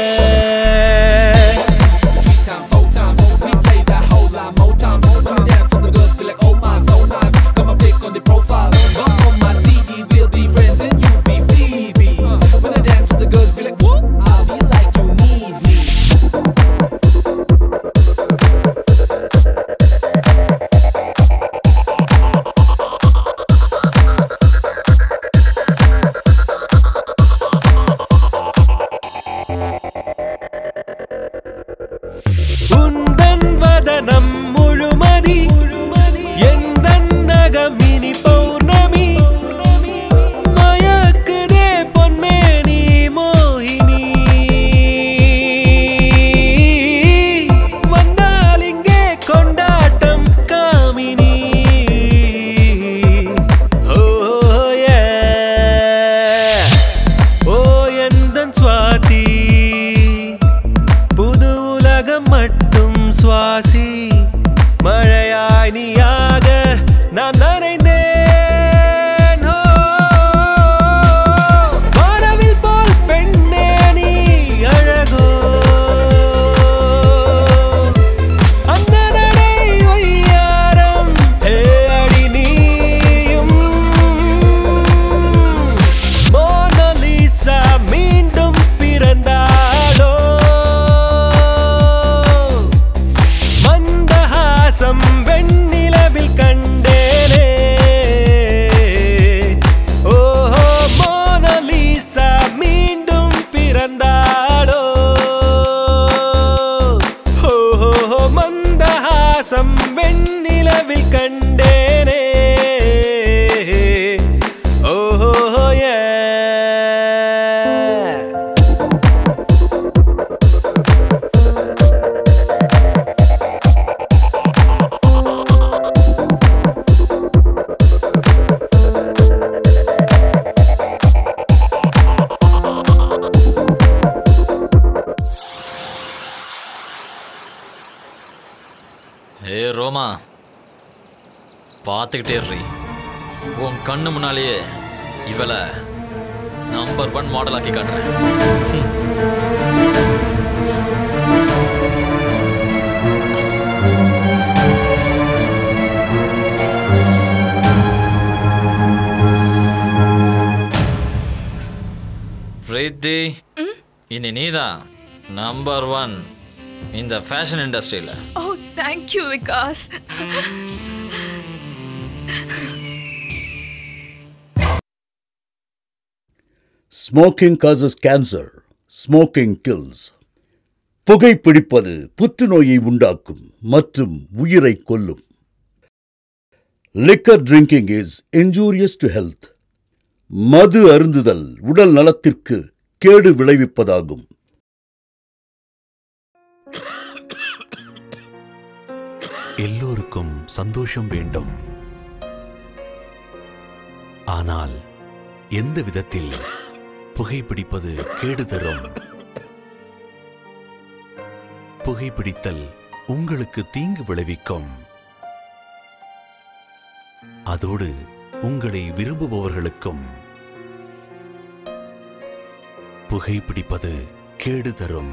உந்தன் வதனம் முழுமதி எந்தன் நகமினி பௌர்ணமி மயக்குதே பொன்மேனி மோகினி வந்தால் இங்கே கொண்டாட்டம் காமினி ஓ ஏ ஓ எந்தன் சுவாதி புது உலகம் மட்டும் சுவாசி மழையாய் நீயாக நான் நனைந்தேன் ஓ, வானவில் போல் பெண்ணே நீ அழகோ அன்னநடை ஒய்யாரம் ஹே அடி நீயும் மோனலிசா மீண்டும் பிறந்தாளோ மந்தஹாசம் வெண்ணிலவில் கண்டேனே ஓஹோ மோனலிசா மீண்டும் பிறந்தாளோ ஓஹோ மந்தஹாசம் வெண்ணிலவில் கண்டேனே ஓஹோ ஏ ஏ ரோமா பார்த்துக்கிட்டே இருறி உன் கண்ணு முன்னாலேயே இவளை நம்பர் ஒன் மாடல் ஆக்கி காட்டுறேன் ஹம். பிரீத்தி இனி நீதான் நம்பர் ஒன் இந்த ஃபேஷன் இண்டஸ்ட்ரியில் oh thank you Vikas smoking causes cancer smoking kills புகைப்பிடிப்பது புற்றுநோயை உண்டாக்கும் மற்றும் உயிரை கொல்லும் liquor drinking is injurious to health மது அருந்துதல் உடல் நலத்திற்கு கேடு விளைவிப்பதாகும் எல்லோருக்கும் சந்தோஷம் வேண்டும் ஆனால் எந்த விதத்தில் புகைப்பிடிப்பது கேடு தரும் புகைப்பிடித்தல் உங்களுக்கு தீங்கு விளைவிக்கும் அதோடு உங்களை விரும்புபவர்களுக்கும் புகைப்பிடிப்பது கேடு தரும்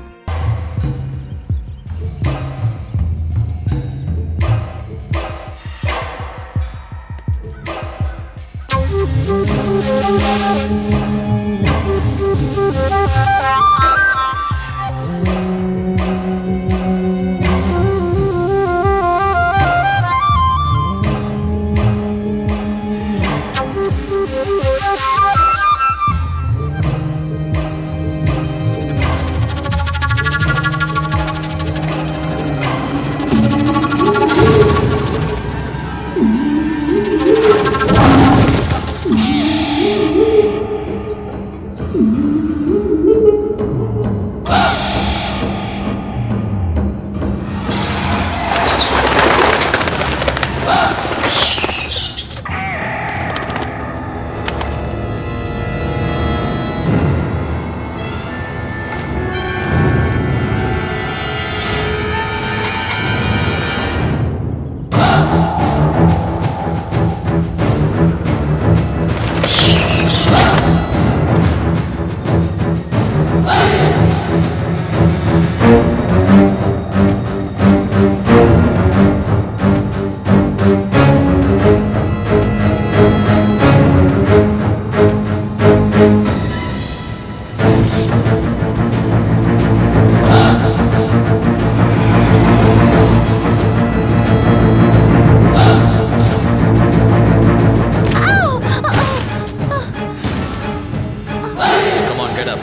Come on, get up.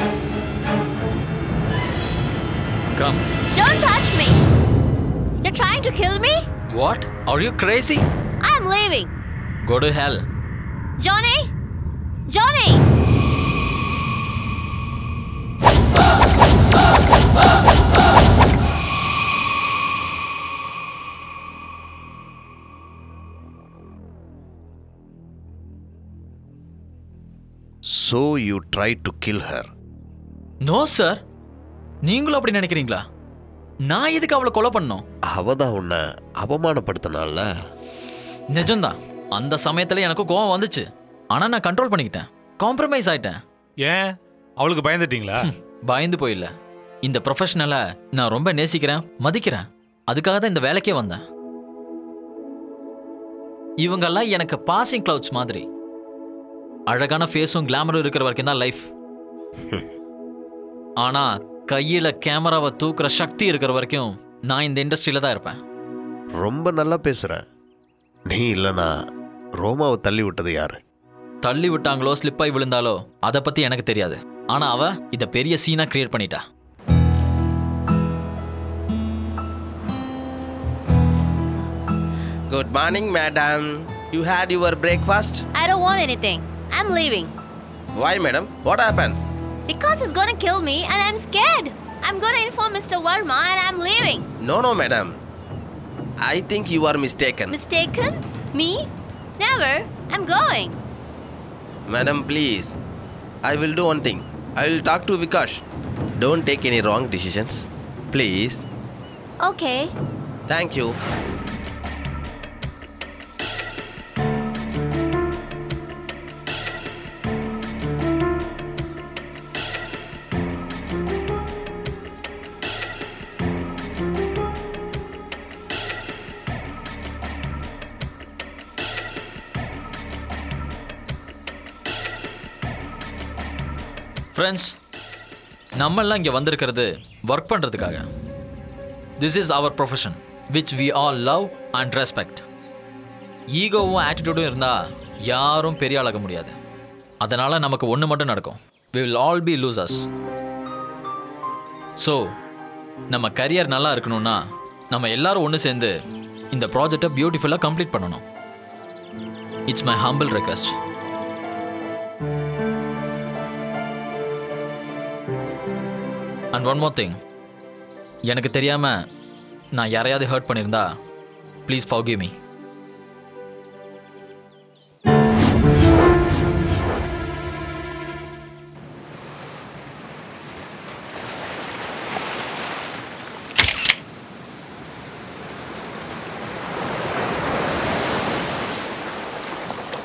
Come. Don't touch me! You're trying to kill me? What? Are you crazy? I'm leaving. Go to hell. Johnny? Johnny! So you try to kill her no sir நீங்களும் அப்படி நினைக்கிறீங்களா நான் எதுக்கு அவளை கொலை பண்ணோம் அவ தான் உன்னை அவமானப்படுத்தினால நிஜம்தான் அந்த சமயத்துல எனக்கு கோவம் வந்துச்சு ஆனா நான் கண்ட்ரோல் பண்ணிக்கிட்டேன் காம்ப்ரமைஸ் ஆயிட்டேன் ஏன் அவளுக்கு பயந்துட்டீங்களா பயந்து போயில்ல இந்த ப்ரொஃபஷனலை நான் ரொம்ப நேசிக்கிறேன் மதிக்கிறேன் அதுக்காக தான் இந்த வேலைக்கே வந்தேன் இவங்கெல்லாம் எனக்கு பாசிங் கிளவுட்ஸ் மாதிரி அழகான ஃபேஸும் கிளாமரும் இருக்கிற வரைக்கும் தான் லைஃப் ஆனா கையில கேமராவை தூக்குற சக்தி இருக்கிற வரைக்கும் நான் இந்த இண்டஸ்ட்ரியில தான் இருப்பேன் ரொம்ப நல்லா பேசுற நீ இல்லைனா ரோமாவை தள்ளி விட்டது யாரு தள்ளி விட்டாங்களோ ஸ்லிப் ஆகி விழுந்தாலோ அதை பத்தி எனக்கு தெரியாது ஆனா அவ இத பெரிய சீனா கிரியேட் பண்ணிட்டா Good morning, madam. You had your breakfast? I don't want anything. I'm leaving. Why, madam? What happened? Because he's gonna kill me and I'm scared. I'm gonna inform Mr. Verma and I'm leaving. No, no, madam. I think you are mistaken. Mistaken? Me? Never. I'm going. Madam, please. I will do one thing. I will talk to Vikash. Don't take any wrong decisions. Please. Okay. Thank you. Friends நம்மெல்லாம் இங்கே வந்திருக்கிறது work பண்ணுறதுக்காக this is our profession which we all love and respect ஈகோவும் ஆட்டிடியூடும் இருந்தால் யாரும் பெரிய ஆளாக முடியாது அதனால் நமக்கு ஒன்று மட்டும் நடக்கும் we will all be losers so நம்ம கரியர் நல்லா இருக்கணும்னா நம்ம எல்லாரும் ஒன்று சேர்ந்து இந்த ப்ராஜெக்டை பியூட்டிஃபுல்லாக கம்ப்ளீட் பண்ணணும் it's my humble request and one more thing எனக்கு தெரியாம நான் யாரையாவது ஹர்ட் பண்ணியிருந்தா please forgive me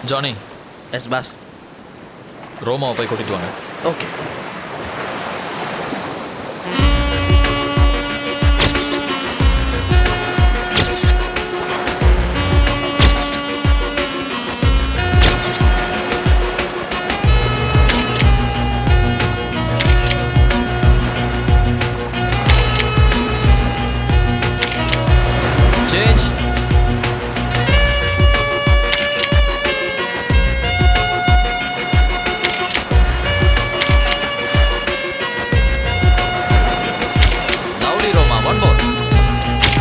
Johnny yes boss ரோமாவை போய் கூட்டிட்டு வாங்க okay Change. Lovely, Roma. One more.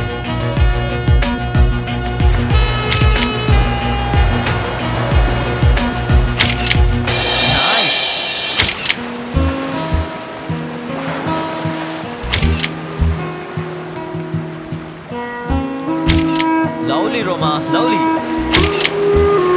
Lovely, Roma. Lovely.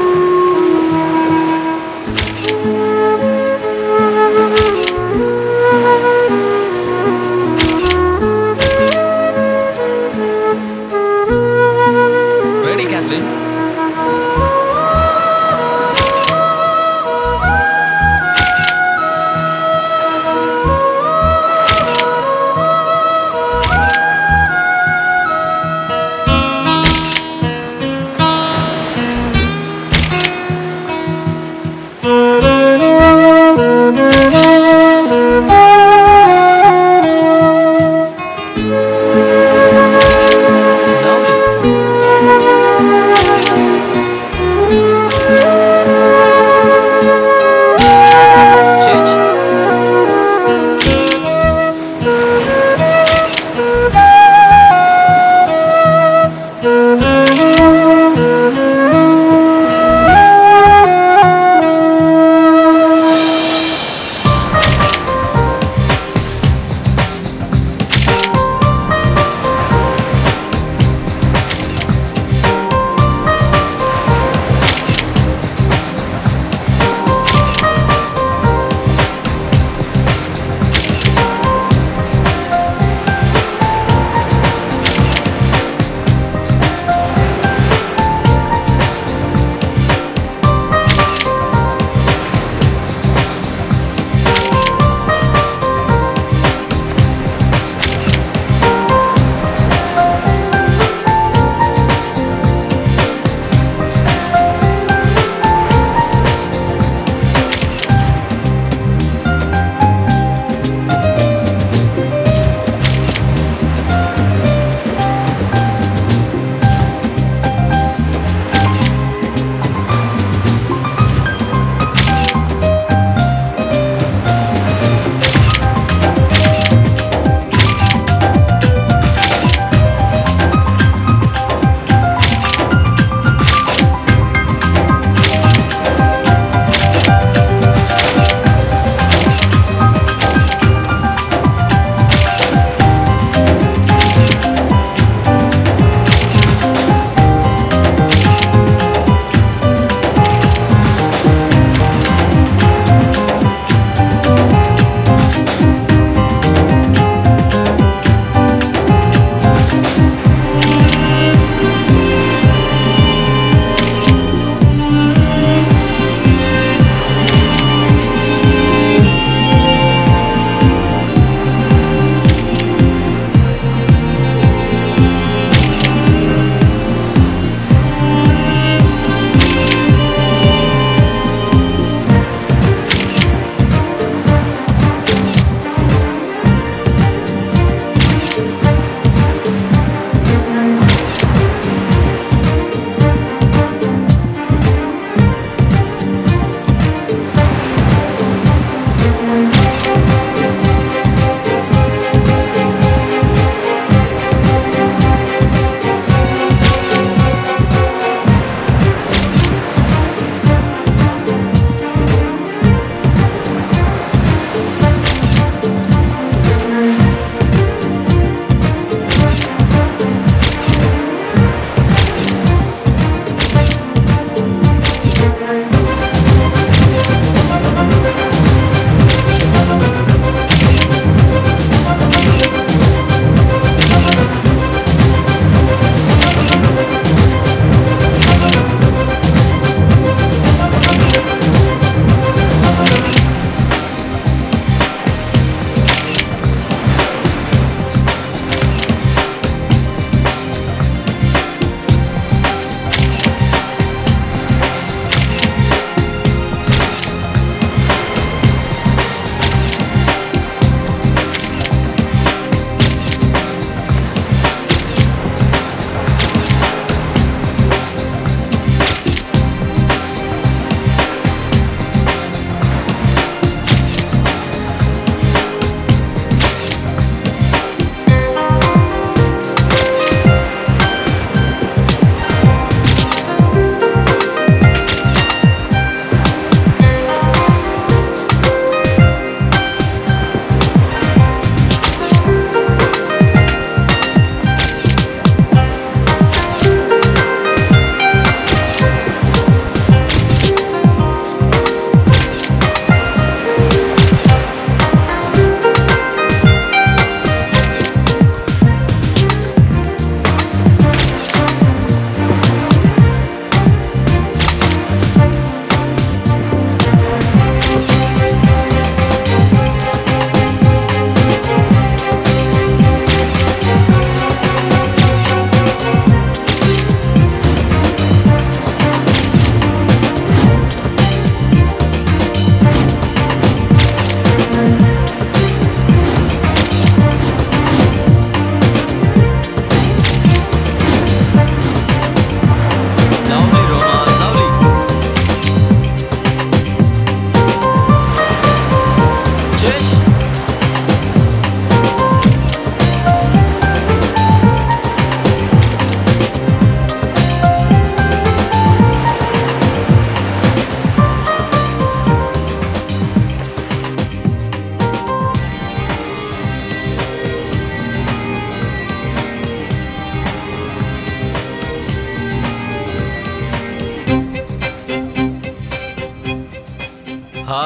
Ready, Catherine?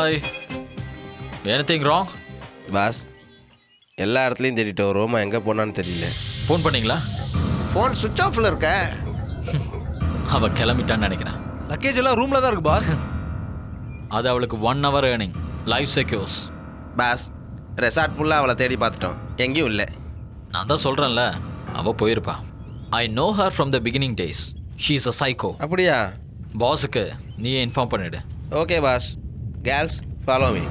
Hi anything wrong boss எல்லா இடத்துலையும் தேடிட்டோம் ரோமா எங்கே போனான்னு தெரியல ஃபோன் பண்ணீங்களா ஃபோன் சுவிட்ச் ஆஃப்ல இருக்க அவ கிளம்பிட்டான்னு நினைக்கிறேன் லக்கேஜ் எல்லாம் ரூம்ல தான் இருக்கு பாஸ் அது அவளுக்கு one hour earning life secures boss resort ஃபுல்லாக அவளை தேடி பார்த்துட்டோம் எங்கேயும் இல்லை நான் தான் சொல்கிறேன்ல அவள் போயிருப்பா I know her from the beginning days she is a psycho அப்படியா பாஸுக்கு நீயே இன்ஃபார்ம் பண்ணிடு okay boss girls follow me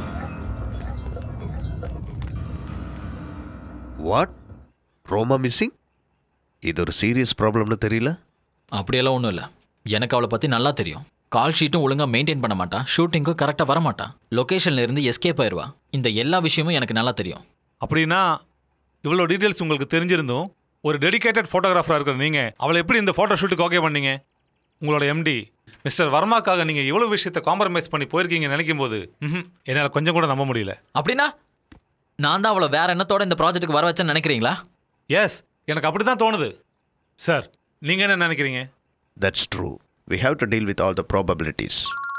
what Roma missing இது ஒரு சீரியஸ் ப்ராப்ளம்னு தெரியல அப்படியெல்லாம் ஒன்றும் இல்லை எனக்கு அவளை பற்றி நல்லா தெரியும் கால் ஷீட்டும் ஒழுங்காக மெயின்டைன் பண்ண மாட்டா ஷூட்டிங்க்கும் கரெக்டாக வர மாட்டா லொக்கேஷன்ல இருந்து எஸ்கேப் ஆயிடுவா இந்த எல்லா விஷயமும் எனக்கு நல்லா தெரியும் அப்படின்னா இவ்வளோ டீட்டெயில்ஸ் உங்களுக்கு தெரிஞ்சிருந்தும் ஒரு டெடிகேட்டட் ஃபோட்டோகிராஃபராக இருக்கிற நீங்கள் அவளை எப்படி இந்த ஃபோட்டோ ஷூட்டுக்கு ஓகே பண்ணீங்க உங்களோட எம்டி மிஸ்டர் வர்மாக்காக நீங்கள் இவ்வளோ விஷயத்தை காம்ப்ரமைஸ் பண்ணி போயிருக்கீங்க நினைக்கும் போது ம்ஹும், என்னால் கொஞ்சம் கூட நம்ப முடியல அப்படின்னா நான் தான் அவளை வேற எண்ணத்தோட இந்த ப்ராஜெக்ட்டுக்கு வர வச்சேன்னு நினைக்கிறீங்களா எஸ் எனக்கு அப்படி தான் தோணுது சார் நீங்கள் என்ன நினைக்கிறீங்க that's true we have to deal with all the probabilities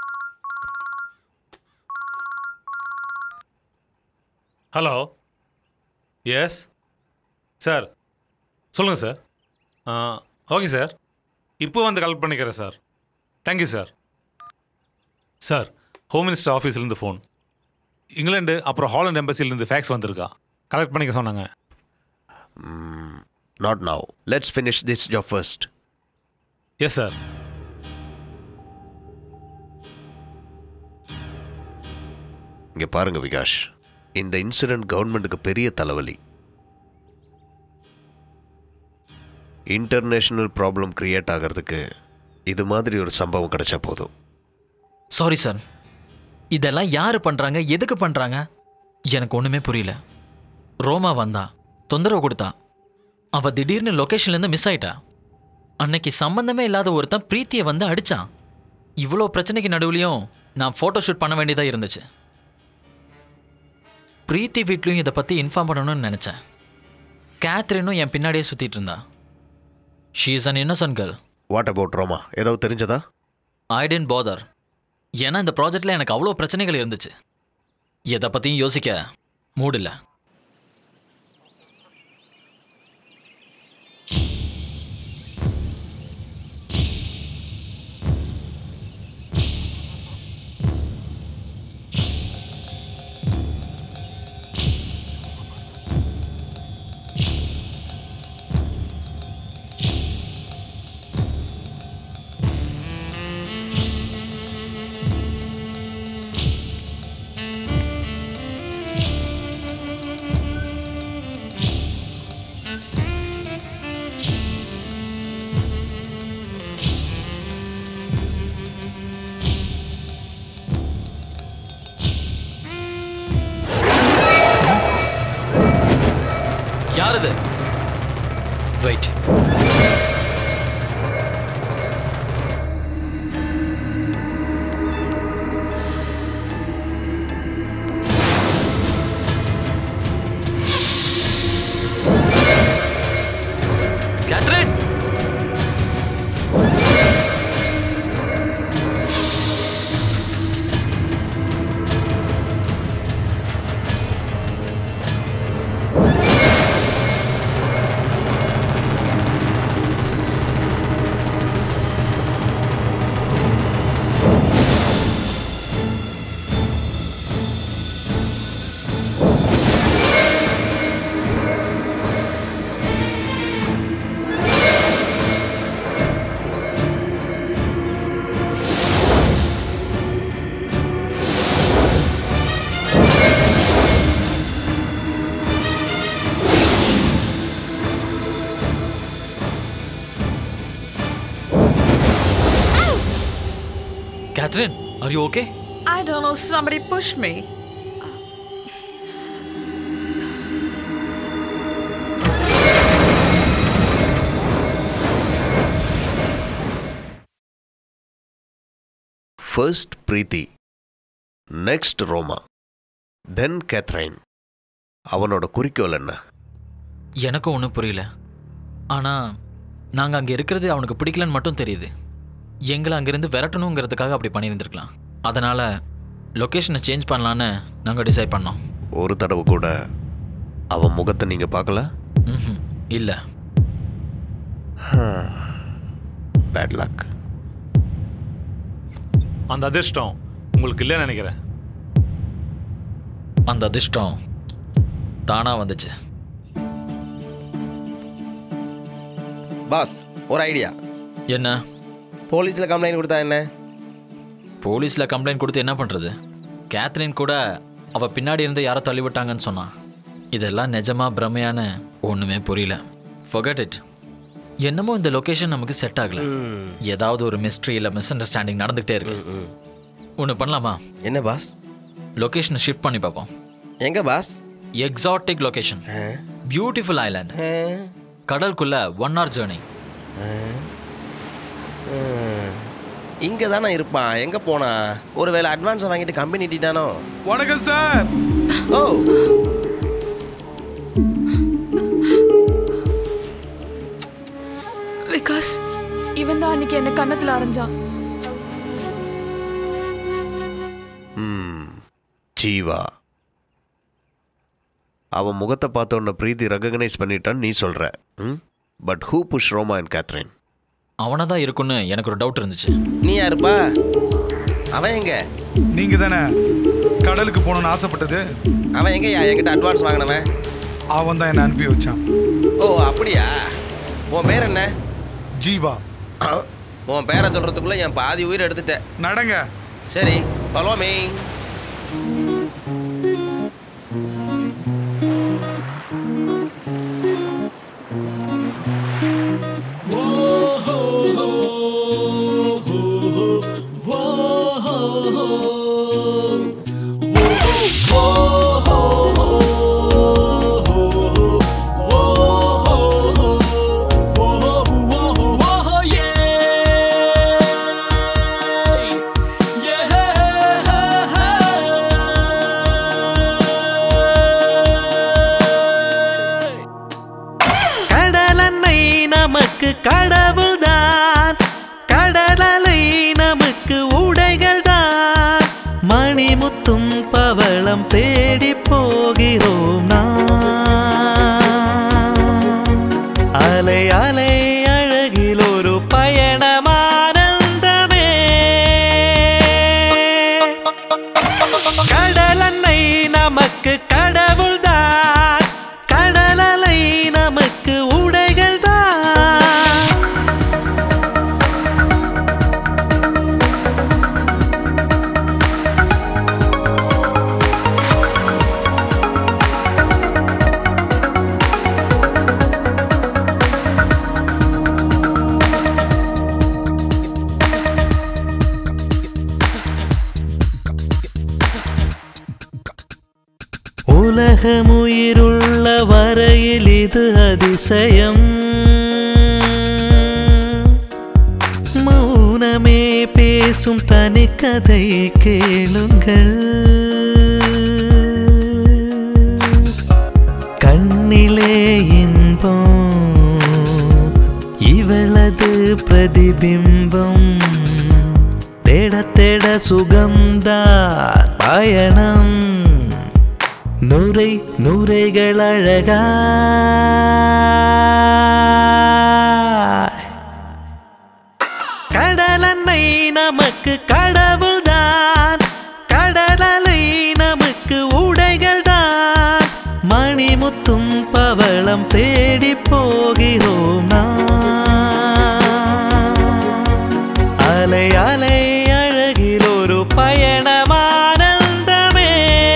hello yes sir சொல்லுங்கள் சார் ஓகே சார் இப்போ வந்து கலெக்ட் பண்ணிக்கிறேன் sir thank you sir sir home minister ஆஃபீஸ்லேருந்து ஃபோன் இங்கிலாந்து அப்புறம் ஹாலண்ட் எம்பசிலேருந்து ஃபேக்ஸ் வந்திருக்கா கலெக்ட் பண்ணிக்க சொன்னாங்க not now let's finish this job first yes sir இங்கே பாருங்க விகாஷ் இந்த இன்சிடென்ட் கவர்மெண்ட்டுக்கு பெரிய தலைவலி இன்டர்நேஷனல் ப்ராப்ளம் கிரியேட் ஆகிறதுக்கு இது மாதிரி ஒரு சம்பவம் கிடைச்சா போதும் சாரி சார் இதெல்லாம் யார் பண்ணுறாங்க எதுக்கு பண்ணுறாங்க எனக்கு ஒன்றுமே புரியல ரோமா வந்தா தொந்தரவு கொடுத்தா அவ திடீர்னு லொக்கேஷன்லேருந்து மிஸ் ஆயிட்டா அன்னைக்கு சம்பந்தமே இல்லாத ஒருத்தன் பிரீத்தியை வந்து அடிச்சான் இவ்வளோ பிரச்சனைக்கு நடுவுலையும் நான் ஃபோட்டோ ஷூட் பண்ண வேண்டியதாக இருந்துச்சு பிரீத்தி வீட்லையும் இதை பற்றி இன்ஃபார்ம் பண்ணணும்னு நினச்சேன் கேத்ரினும் என் பின்னாடியே சுற்றிட்டு இருந்தா she is an innocent girl what about Roma ஏதாவது தெரிஞ்சதா ஐ டென்ட் போதர் ஏன்னா இந்த ப்ராஜெக்டில் எனக்கு அவ்வளோ பிரச்சனைகள் இருந்துச்சு எதை பற்றியும் யோசிக்க மூடு இல்லை யார் இது wait Catherine Catherine, are you okay? I don't know, somebody pushed me. First Preeti next Roma then Catherine அவனோட குறிக்கோள் என்ன எனக்கும் ஒன்றும் புரியல ஆனால் நாங்கள் அங்கே இருக்கிறது அவனுக்கு பிடிக்கலன்னு மட்டும் தெரியுது எங்களை அங்கேருந்து விரட்டணுங்கிறதுக்காக அப்படி பண்ணியிருந்திருக்கலாம் அதனால் லொக்கேஷனை சேஞ்ச் பண்ணலான்னு நாங்கள் டிசைட் பண்ணோம் ஒரு தடவை கூட அவன் முகத்தை நீங்க பார்க்கல ம்ஹும். இல்லை பேட் லக் அந்த அதிர்ஷ்டம் உங்களுக்கு இல்லைன்னு நினைக்கிறேன் அந்த அதிர்ஷ்டம் தானாக வந்துச்சு பாஸ் ஒரு ஐடியா என்ன போலீஸில் கம்ப்ளைண்ட் கொடுத்தா என்ன போலீஸில் கம்ப்ளைண்ட் கொடுத்து என்ன பண்ணுறது கேத்ரின் கூட அவள் பின்னாடி இருந்து யாரோ தள்ளிவிட்டாங்கன்னு சொன்னான் இதெல்லாம் நிஜமா பிரமையான ஒன்றுமே புரியல forget இட் என்னமோ இந்த லொக்கேஷன் நமக்கு செட் ஆகல ஏதாவது ஒரு மிஸ்ட்ரி இல்லை மிஸ் அண்டர்ஸ்டாண்டிங் நடந்துகிட்டே இருக்கு ஒன்று பண்ணலாமா என்ன பாஸ் லொக்கேஷனை ஷிஃப்ட் பண்ணி பார்ப்போம் எங்க boss exotic location beautiful island கடலுக்குள்ள ஒன் hour ஜேர்னி இங்கே தானே இருப்பான் எங்கே போனா ஒருவேளை அட்வான்ஸை வாங்கிட்டு கம்பெனி நீட்டிட்டானோ வணக்கம் சார் ஓ விகாஸ் இவன் தான் அன்னைக்கு என்ன கன்னத்துல அரைஞ்சான் ம் ஜீவா அவன் முகத்தை பார்த்த உடனே பிரீத்தி ரெகக்னைஸ் பண்ணிட்டான்னு நீ சொல்ற ம் but who push Roma and Catherine அவனை தான் இருக்குன்னு எனக்கு ஒரு டவுட் இருந்துச்சு நீ யாருப்பா அவன் எங்க நீங்க தானே கடலுக்கு போகணும்னு ஆசைப்பட்டது அவன் எங்கயா என்கிட்ட அட்வான்ஸ் வாங்கினவன் அவன் தான் என்ன அனுப்பி வச்சான் ஓ அப்படியா உன் பேர் என்ன ஜீவா உன் பேரை சொல்றதுக்குள்ள என் பாதி உயிர் எடுத்துட்டேன் நடங்க சரி ஃபாலோ மீ கடலன்னை நமக்கு கடவுள்தான் கடலலை நமக்கு உடைகள் தான் மணிமுத்தும் பவளம் தேடி போகிறோம் நாம் அலை அலை அழகில் ஒரு பயணமானந்தமே கடலன்னை நமக்கு கடவுள்தான் கடலலை நமக்கு உடைகள் தான் உலகமுயிருள்ள வரையில் இது அதிசயம் மௌனமே பேசும் தனிக்கதை கேளுங்கள் கண்ணிலே இன்பம் இவளது பிரதிபிம்பம் தேட தேட சுகம்தான் பயணம் நுரை நுரைகள் அழகா கடலன்னை நமக்கு கடவுள்தான் கடலலை நமக்கு உடைகள் தான் மணிமுத்தும் பவளம் தேடி போகிறோம் நாம் அலை அலை அழகில் ஒரு பயணமானந்தமே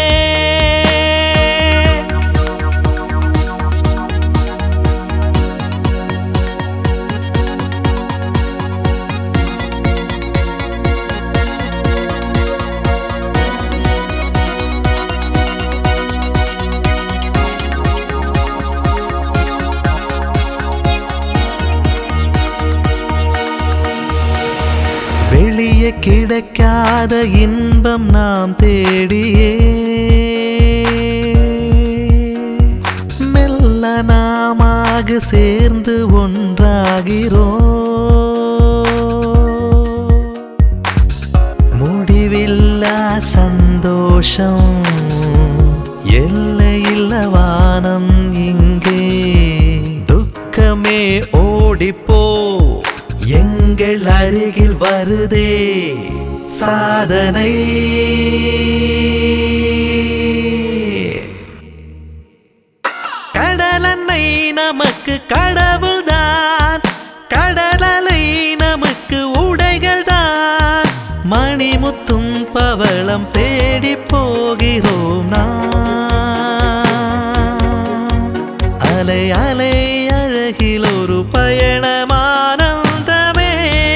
வெளியே கிடைக்காத இன்பம் நாம் தேடியே மெல்ல நாமாக சேர்ந்து ஒன்றாகிறோம் முடிவில்லா சந்த எங்கள் அருகில் வருதே சாதனை கடலன்னை நமக்கு கடவுள்தான் கடலலை நமக்கு உடைகள் தான் மணிமுத்தும் பவளம் தேடி போகிறோம் நாம் அலை அலை அழகில் ஒரு பயணமானந்தமே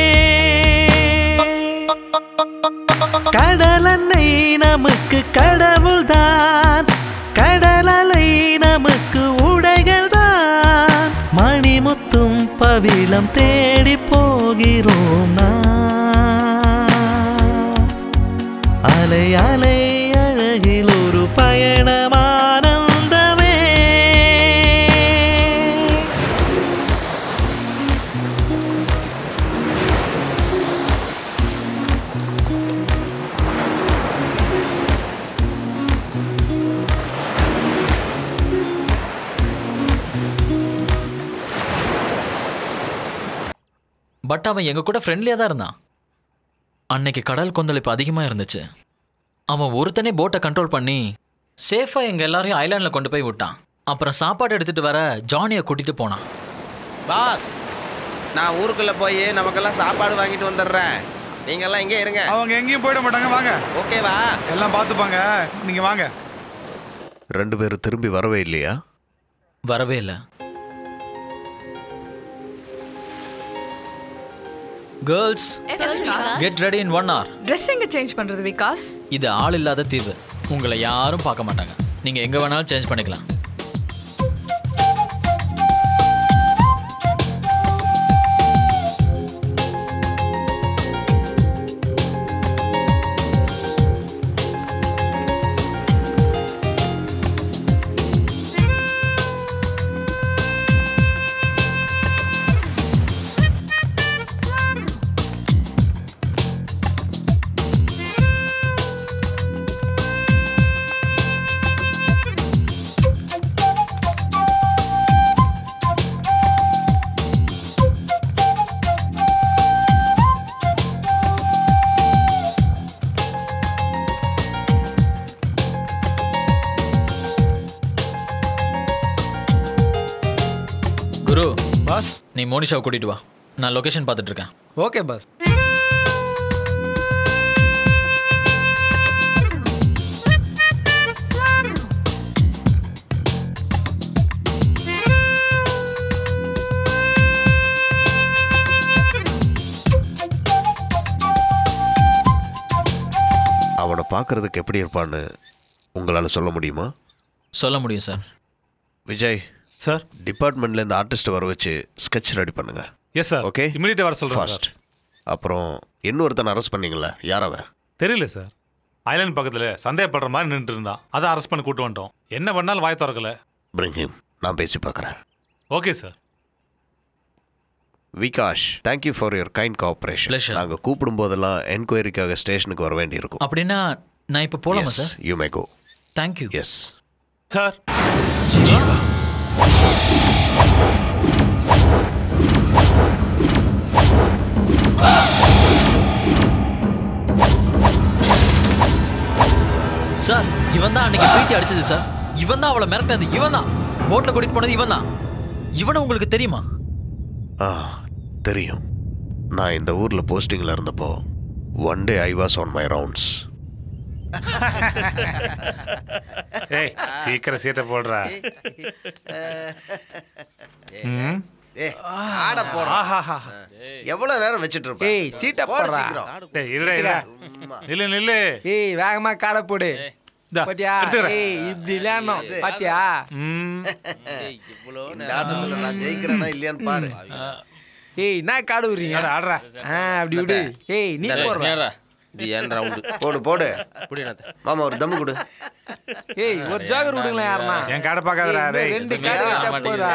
கடலன்னை நமக்கு கடவுள்தான் கடலலை நமக்கு உடைகள் தான் மணிமுத்தும் பவிளம் தேடி போகிறோம் நாம் அலை அலை அழகில் ஒரு பயணமானந்தமே பட் அவன் எங்க கூட ஃப்ரெண்ட்லியாக தான் இருந்தான் அன்னைக்கு கடல் கொந்தளிப்பு அதிகமாக இருந்துச்சு அவன் ஒருத்தனே போட்டை கண்ட்ரோல் பண்ணி சேஃபாக எங்கள் எல்லாரையும் ஐலாண்டில் கொண்டு போய் விட்டான் அப்புறம் சாப்பாடு எடுத்துட்டு வர ஜானியை கூட்டிட்டு போனான் பாஸ் நான் ஊருக்குள்ள போய் நமக்கெல்லாம் சாப்பாடு வாங்கிட்டு வந்துடுறேன் நீங்க எல்லாம் இங்கே இருங்க அவங்க எங்கேயும் போயிட மாட்டாங்க வாங்க ஓகேவா எல்லாம் பார்த்துப்பாங்க நீங்க வாங்க ரெண்டு பேரும் திரும்பி வரவே இல்லையா வரவே இல்லை girls get ready in one hour dress எங்க சேஞ்ச் பண்றது விகாஸ் இது ஆள் இல்லாத தீவு உங்களை யாரும் பார்க்க மாட்டாங்க நீங்க எங்க வேணாலும் சேஞ்ச் பண்ணிக்கலாம் குரு பாஸ் நீ மோனிஷாவை கூட்டிட்டு வா நான் லொகேஷன் பார்த்துட்டு இருக்கேன் ஓகே பாஸ் அவனை பார்க்கறதுக்கு எப்படி இருப்பான்னு உங்களால் சொல்ல முடியுமா சொல்ல முடியும் சார் விஜய் சார் டிபார்ட்மெண்ட்ல இந்த ஆர்டிஸ்ட் வர வச்சு ஸ்கெட்ச் ரெடி பண்ணுங்க எஸ் சார் ஓகே இமீடியட்டாக வர சொல்கிறேன் ஃபாஸ்ட் அப்புறம் இன்னொருத்தனை அரெஸ்ட் பண்ணீங்களா யார் அவன் தெரியல சார் ஐலாண்ட் பக்கத்தில் சந்தேகப்படுற மாதிரி நின்றுட்டு இருந்தான் அதை அரெஸ்ட் பண்ணி கூட்டு வந்துட்டோம் என்ன பண்ணாலும் வாய் திறக்கல பிரிங் ஹிம் நான் பேசி பார்க்குறேன் okay sir Vikash thank you for your kind cooperation நாங்கள் கூப்பிடும் போதெல்லாம் என்கொயரிக்காக ஸ்டேஷனுக்கு வர வேண்டியிருக்கும் அப்படின்னா நான் இப்போ போகலாமா sir you may go thank you yes sir sir இவன் தான் அன்னைக்கு பிரீத்தி அடிச்சது சார் இவன் தான் அவளை மிரட்டினது இவன் தான் போட்டில் கூட்டிட்டு போனது இவன் தான் இவனை உங்களுக்கு தெரியுமா ஆ தெரியும் நான் இந்த ஊரில் போஸ்டிங்கில் இருந்தப்போ one day I was on my rounds ஏய் சீக்கிரம் சீட்டை போடுறா ம் ஏ ஆட போடா எவ்வளவு நேரம் வச்சிட்டு இருப்ப ஏய் சீட்டை போடு போடுறா சீக்கிரம். டேய் இருடா இருடா நில்லு நில்லு ஏய் வேகமா காடை போடு இந்தா, பாத்தியா எடுத்துக்கிறேன். ஏய் இப்படி விளையாடணும் பாத்தியா ம் இந்த ஆட்டத்துல நான் ஜெயிக்கிறேனா இல்லையான்னு பாரு ஏய் என்ன காடு விடுறீங்க ஆடுறா, ஆடுறா. ஆ அப்படி விடு ஏய் நீ போடுற இது ஏன் ரவுண்டு போடு போடு இப்படி என்னத்த? மாமா ஒரு தம்மு கொடு ஏய் ஒரு ஜோகர் விடுங்களேன் யாருன்னா என் காடை பார்க்காதடா ஏய், டேய் ரெண்டு காடு வச்சா போதா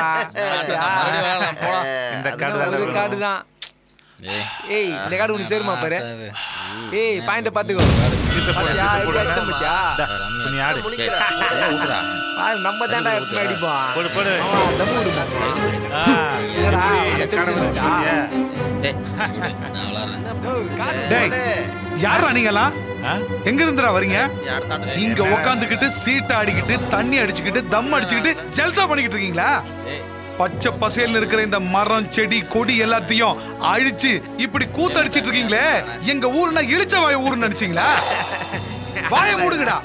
இந்த காடு ஒரு காடு தான் ஏய் இந்த காடு உனக்கு சேருமா பாரு ஏய் பாயிண்ட பாத்துக்கோ பாத்தியா, எப்படி அடிச்சேன் பாத்தியா? நீ ஆடு பாரு, நம்ம தான்டா எப்பவுமே அடிப்போம் போடு போடு ஆமா, தம்மு விடுமா? என்னடா, அடிச்சு விழுந்துருச்சா? டேய் யாரா நீங்கலாம் எங்க இருந்துடா வரீங்க இங்க உக்காந்துக்கிட்டு சீட்டை ஆடிக்கிட்டு தண்ணி அடிச்சுக்கிட்டு தம் அடிச்சுக்கிட்டு ஜல்சா பண்ணிக்கிட்டு இருக்கீங்களா பச்சை பசேல்னு இருக்கிற இந்த மரம் செடி கொடி எல்லாத்தையும் அழிச்சு இப்படி கூத்தடிச்சிட்டு இருக்கீங்களே எங்க ஊருனா இழிச்ச வாய ஊருன்னு நினைச்சீங்களா வாய மூடுங்கடா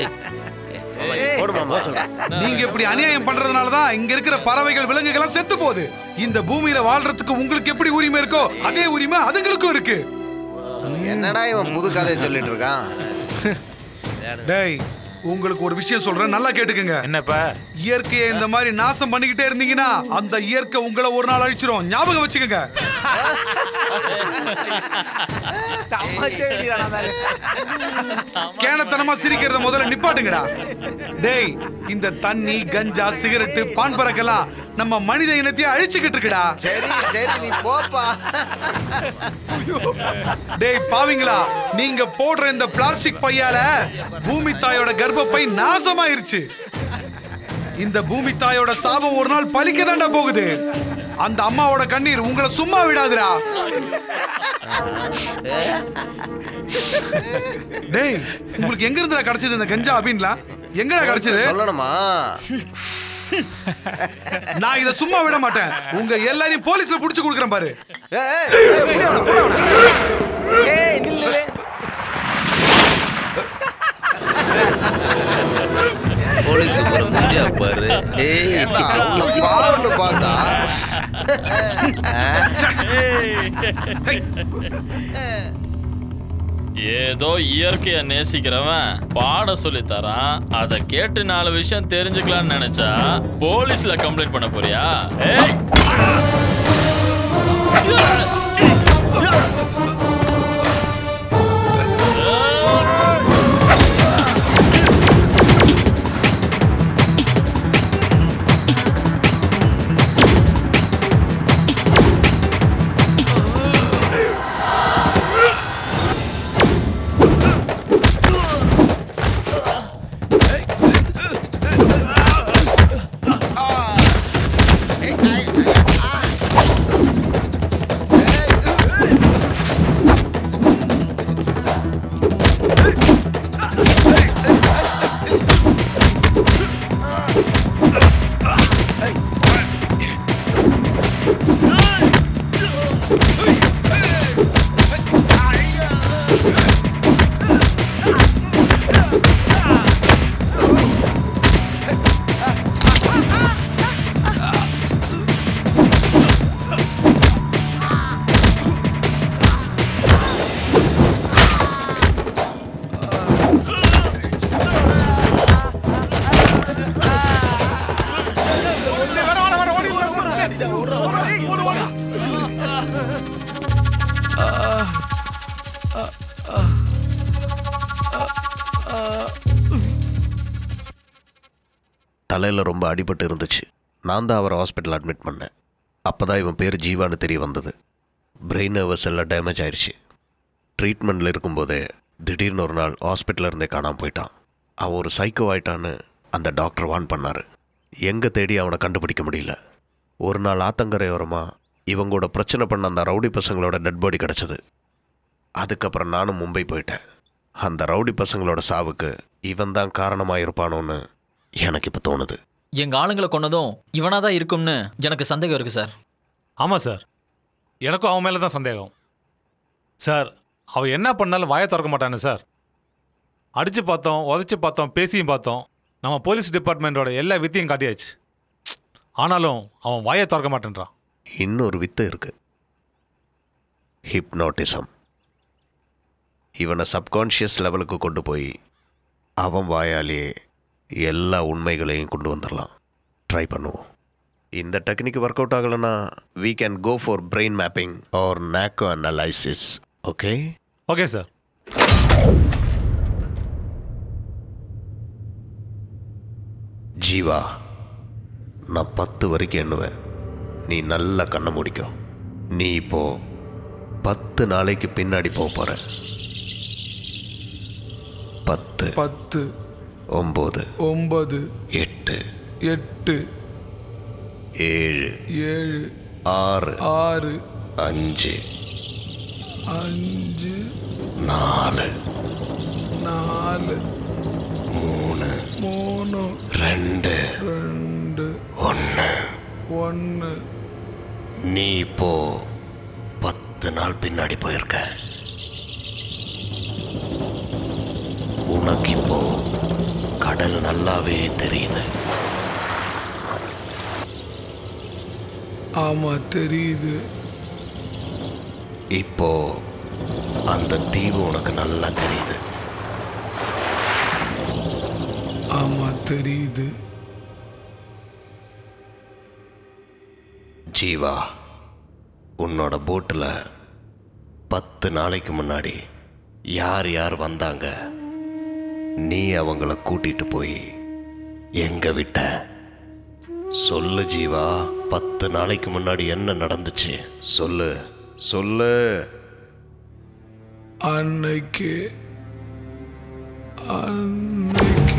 நீங்க இப்படி அநியாயம் பண்றதுனால தான் இங்க இருக்கிற பறவைகள் விலங்குகள் செத்து போகுது இந்த பூமியில வாழ்றதுக்கு உங்களுக்கு எப்படி உரிமை இருக்கோ அதே உரிமை அதுங்களுக்கும் இருக்கு என்னடா இவன் புது கதையை சொல்லிட்டு இருக்கான் டேய் உங்களுக்கு ஒரு விஷயம் சொல்றேன் நல்லா கேட்டுக்கங்க என்னப்பா இயற்கையை இந்த மாதிரி நாசம் பண்ணிக்கிட்டே இருந்தீங்கன்னா அந்த இயற்கை உங்களை ஒரு நாள் அழிச்சிரும் ஞாபகம் வச்சுக்கோங்க செம்ம கேள்விடா நான் வேற. கேனத்தனமா சிரிக்கிறத முதல்ல நிப்பாட்டுங்கடா டேய் இந்த தண்ணி கஞ்சா சிகரெட்டு பான் பறக்கெல்லாம் நம்ம மனித இனத்தையே அழிச்சுக்கிட்டு இருக்குடா சரி சரி நீ போப்பா டேய் பாவிங்களா நீங்க போடுற இந்த பிளாஸ்டிக் பையால பூமி தாயோட கர்ப்பப்பை நாசமாயிருச்சு இந்த பூமி தாயோட சாபம் ஒரு நாள் பலிக்க போகுது அந்த அம்மாவோட கண்ணீர் உங்களை சும்மா விடாதுடா டேய் உங்களுக்கு எங்க இருந்துடா கிடைச்சது இந்த கஞ்சா அப்படின்லாம் எங்கடா கிடைச்சது சொல்லணுமா நான் இத சும்மா விட மாட்டேன் உங்க எல்லாரையும் போலீஸ்ல புடிச்சு கொடுக்குறேன் பாரு ஏய் நில்லு போலீஸ்க்கு ஒரு முடியா பாரு ஏய் ஏண்டா, உன்னை பாவம்னு பார்த்தா ஏதோ இயற்கைய நேசிக்கிறவன் பாட சொல்லி தரான் அதை கேட்டு நாலு விஷயம் தெரிஞ்சுக்கலாம்னு நினைச்சா போலீஸ்ல கம்ப்ளைண்ட் பண்ண போறியா ஏய் தலையில் ரொம்ப அடிபட்டு இருந்துச்சு நான் தான் அவரை ஹாஸ்பிட்டல் அட்மிட் பண்ணேன் அப்போ தான் இவன் பேர் ஜீவான்னு தெரிய வந்தது பிரெயின் நர்வஸ் எல்லாம் டேமேஜ் ஆயிடுச்சு ட்ரீட்மெண்ட்டில் இருக்கும்போதே திடீர்னு ஒரு நாள் ஹாஸ்பிட்டலில் இருந்தே காணாமல் போயிட்டான் அவன் ஒரு சைக்கோ ஆயிட்டான்னு அந்த டாக்டர் வார்ன் பண்ணார் எங்கே தேடி அவனை கண்டுபிடிக்க முடியல ஒரு நாள் ஆத்தங்கரையோரமாக இவங்களோட பிரச்சனை பண்ண அந்த ரவுடி பசங்களோட டெட் பாடி கிடச்சிது அதுக்கப்புறம் நானும் மும்பை போயிட்டேன் அந்த ரவுடி பசங்களோட சாவுக்கு இவன் தான் காரணமாக இருப்பானோன்னு எனக்கு இப்போ தோணுது எங்க ஆளுங்களை கொன்னதும் இவனா தான் இருக்கும்னு எனக்கு சந்தேகம் இருக்கு சார் ஆமாம் சார் எனக்கும் அவன் மேலே தான் சந்தேகம் சார் அவன் என்ன பண்ணாலும் வாயை திறக்க மாட்டானே சார் அடித்து பார்த்தோம் உதச்சி பார்த்தோம் பேசியும் பார்த்தோம் நம்ம போலீஸ் டிபார்ட்மெண்ட்டோட எல்லா வித்தையும் காட்டியாச்சு ஆனாலும் அவன் வாயை திறக்க மாட்டேன்றான் இன்னொரு வித்தை இருக்கு ஹிப்னாட்டிசம் இவனை சப்கான்ஷியஸ் லெவலுக்கு கொண்டு போய் அவன் வாயாலேயே எல்லா உண்மைகளையும் கொண்டு வந்துடலாம் ட்ரை பண்ணுவோம் இந்த டெக்னிக் ஒர்க் அவுட் ஆகலைன்னா we can go for brain mapping or narco analysis okay okay sir Jeeva நான் பத்து வரைக்கும் எண்ணுவேன் நீ நல்ல கண்ணை முடிக்கும் நீ இப்போ பத்து நாளைக்கு பின்னாடி போக போற பத்து பத்து ஒம்பது ஒன்பது எட்டு எட்டு ஏழு ஏழு ஆறு ஆறு அஞ்சு அஞ்சு நாலு நாலு மூணு மூணு ரெண்டு ரெண்டு ஒன்று ஒன்று நீ இப்போ பத்து நாள் பின்னாடி போயிருக்க உனக்கு இப்போ கடல் நல்லாவே தெரியுது ஆமா தெரியுது இப்போ அந்த தீவு உனக்கு நல்லா தெரியுது ஆமா தெரியுது ஜீவா உன்னோட போட்டில் பத்து நாளைக்கு முன்னாடி யார் யார் வந்தாங்க நீ அவங்கள கூட்டிட்டு போய் எங்க விட்ட சொல்லு ஜீவா பத்து நாளைக்கு முன்னாடி என்ன நடந்துச்சு சொல்லு சொல்லு அன்னைக்கு அன்னைக்கு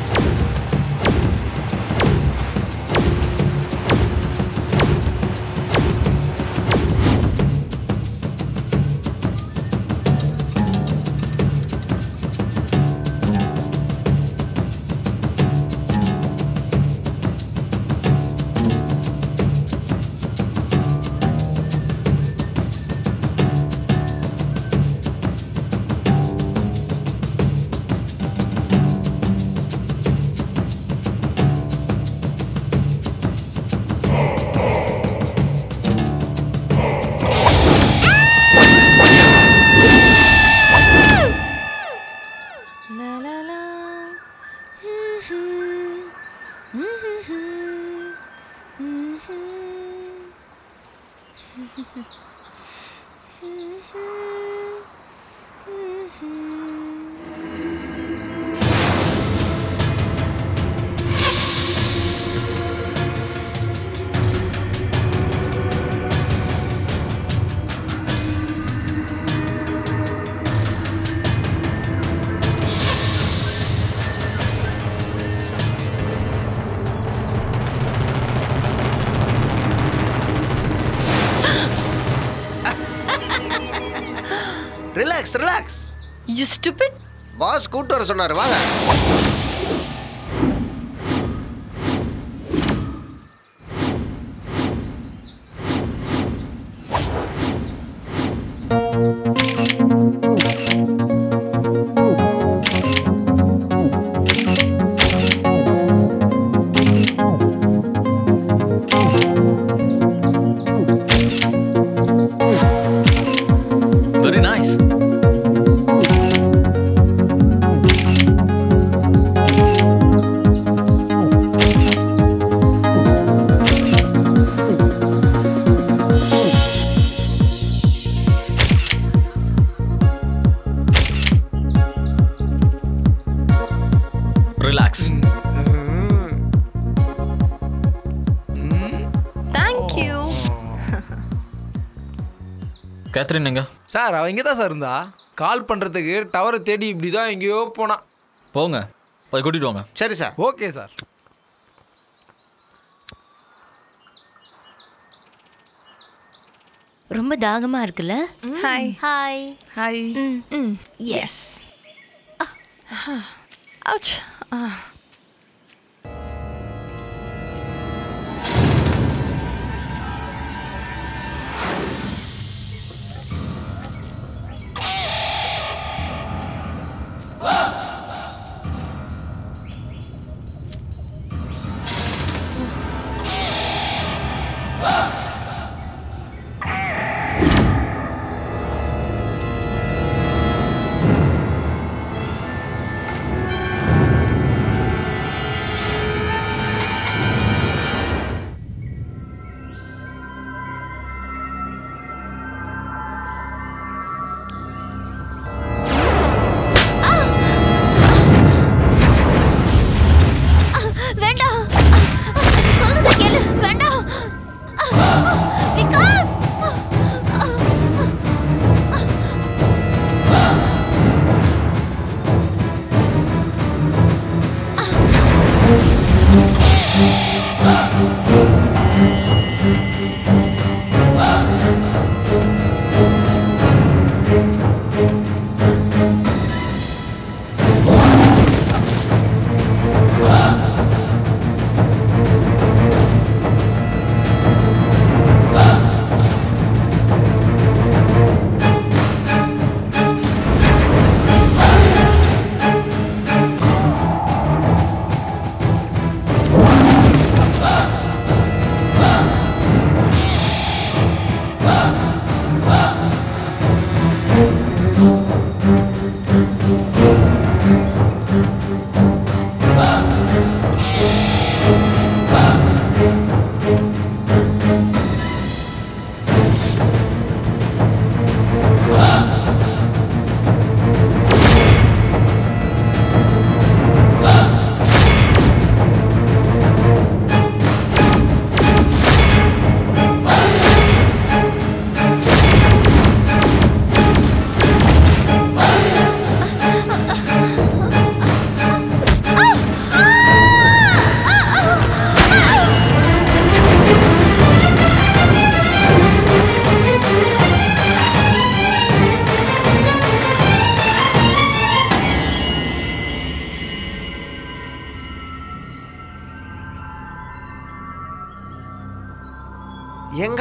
relax relax you stupid boss கூட்டு வர சொன்னாரு வாங்க Very nice. Relax. Thank you Catherine எங்க சார் அவ இங்கே தான் சார் இருந்தா கால் பண்ணுறதுக்கு டவரை தேடி இப்படி தான் எங்கேயோ போனா போங்க போய் கூட்டிட்டு வாங்க சரி சார் ஓகே சார் ரொம்ப தாகமா இருக்குல்ல hi hi hi hmm yes ouch ah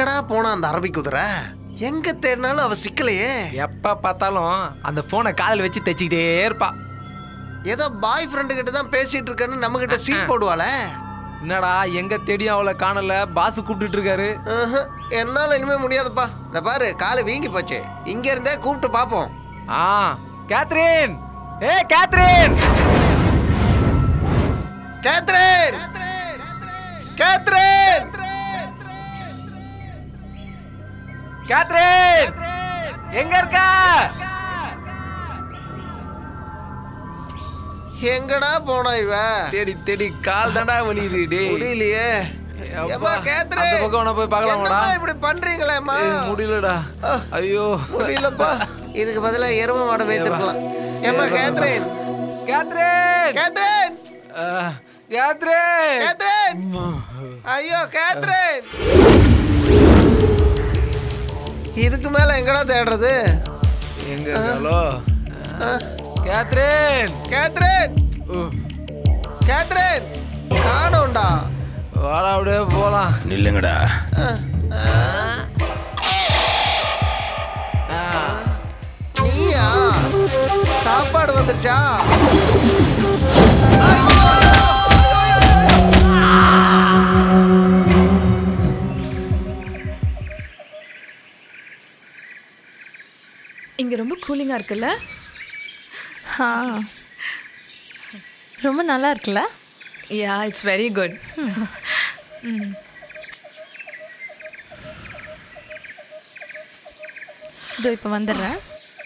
எங்கடா போனா அந்த அரபி குதிரை எங்க தேடினாலும் அவ சிக்கலையே எப்ப பார்த்தாலும் அந்த போனை காதில் வச்சு தைச்சிக்கிட்டே இருப்பா ஏதோ பாய் ஃப்ரெண்டு கிட்ட தான் பேசிட்டு இருக்கேன்னு நம்ம கிட்ட சீட் போடுவாளே என்னடா எங்க தேடியும் அவளை காணல பாஸ் கூப்பிட்டுட்டு இருக்காரு ஆஹா, என்னால இனிமே முடியாதுப்பா இந்த பாரு காலை வீங்கி போச்சு இங்க இருந்தே கூப்பிட்டு பாப்போம் ஆ கேத்ரின் ஏ கேத்ரின் கேத்ரின் கேத்ரின் கேத்ரின் எங்க இருக்கா எங்கடா போனா இவ தேடி தேடி கால் தாண்டா வலியுது டேய் முடியலையே அப்பா, ஏம்மா, கேத்ரின். அந்த பக்கம் வேணா போய் பார்க்கலாமாடா? என்னம்மா இப்படி பண்றீங்களேம்மா ஏய், முடியலடா ஐயோ முடியலப்பா இதுக்கு பதிலா எரும மாடை மேய்த்திருக்கலாம் ஏம்மா Catherine Catherine Catherine Catherine Catherine ஐயோ கேத்ரின் இதுக்கு மேல எங்கடா தேடுறது எங்க இருக்காளோ கேத்ரின் கேத்ரின் கேத்ரின் காணோண்டா வாடா அப்படியே போலாம் நில்லுங்கடா நீயா சாப்பாடு வந்துருச்சா இங்க ரொம்ப கூலிங்கா இருக்குல்ல ஆ ரொம்ப நல்லா இருக்குல்ல யா இட்ஸ் வெரி குட் இதோ இப்போ வந்துடுறேன்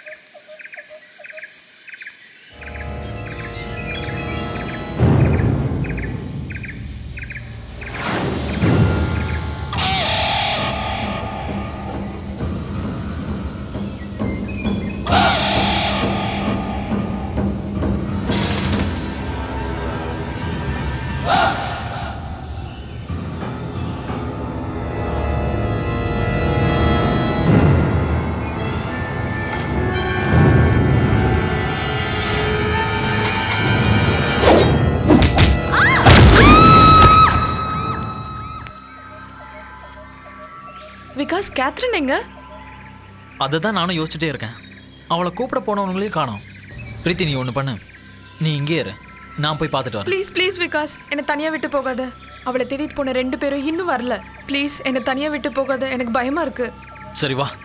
விகாஸ் கேத்ரின் எங்க அதை தான் நானும் யோசிச்சுட்டே இருக்கேன் அவளை கூப்பிட போனவங்களையும் காணோம் பிரீத்தி நீ ஒன்று பண்ணு நீ இங்கே இரு நான் போய் பார்த்துட்டு வரேன் ப்ளீஸ் ப்ளீஸ் விகாஸ் என்னை தனியா விட்டு போகாத அவளை தேடிட்டு போன ரெண்டு பேரும் இன்னும் வரல ப்ளீஸ் என்னை தனியா விட்டு போகாத எனக்கு பயமா இருக்கு சரி வா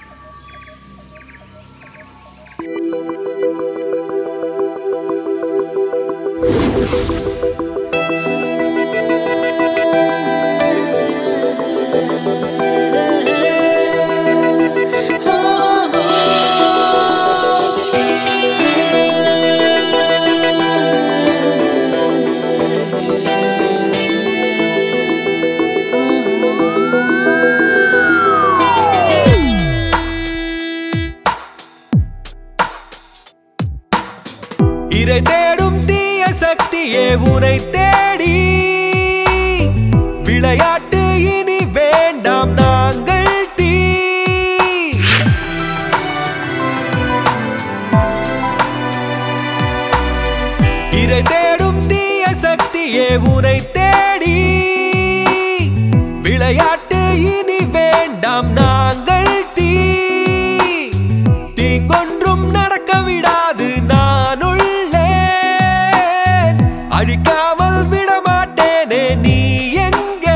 இறை தேடும் தீய சக்தியே உனை தேடி விளையாட்டு இனி வேண்டாம் நாங்கள் தீ இறை தேடும் தீய சக்தியே உனை தேடி விளையாட்டு இனி வேண்டாம் நாங்கள் தீ தீங்கொன்றும் நடக்க விடாது நான் உள்ளேன் அழிக்காமல் விடமாட்டேனே நீ எங்கே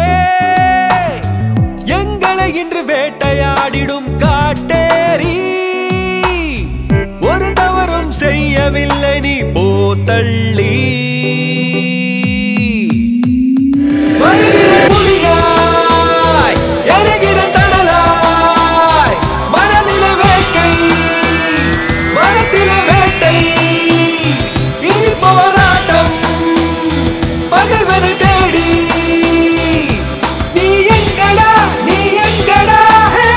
எங்களை இன்று வேட்டையாடிடும் காட்டேரி ஒரு தவறும் செய்யவில்லை நீ போ தள்ளி வருகிற புலியாய், எரிகிற தணலாய், மனதில வேட்கை, மனத்தில வேட்டை, இனி போராட்டம், பகைவனை தேடி. நீ எங்கடா, நீ எங்கடா, ஹே?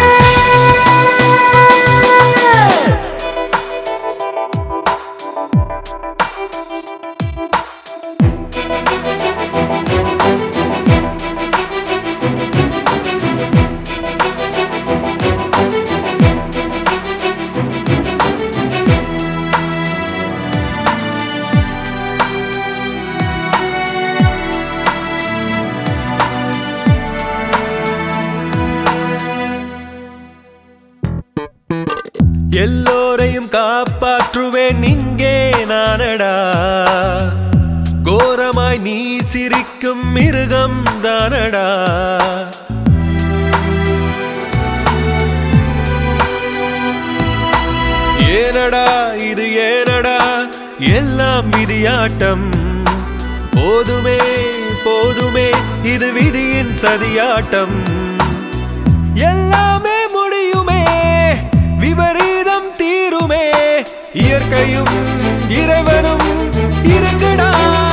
எல்லோரையும் காப்பாற்றுவேன் இங்கே நானடா கோரமாய் நீ சிரிக்கும் மிருகம் தானடா ஏனடா இது ஏனடா எல்லாம் விதியாட்டம் போதுமே போதுமே இது விதியின் சதியாட்டம் எல்லாமே முடியுமே விபரீதம் தீருமே இயற்கையும் இறைவனும் இருக்குடா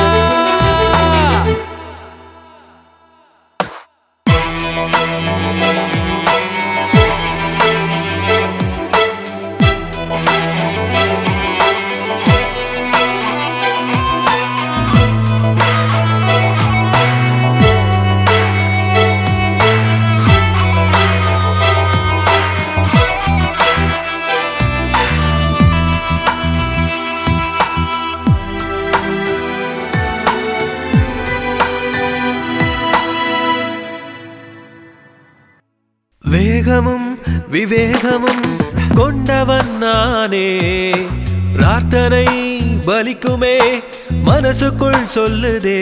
வேகமும் விவேகமும் கொண்டவன் நானே பிரார்த்தனை பலிக்குமே மனசுக்குள் சொல்லுதே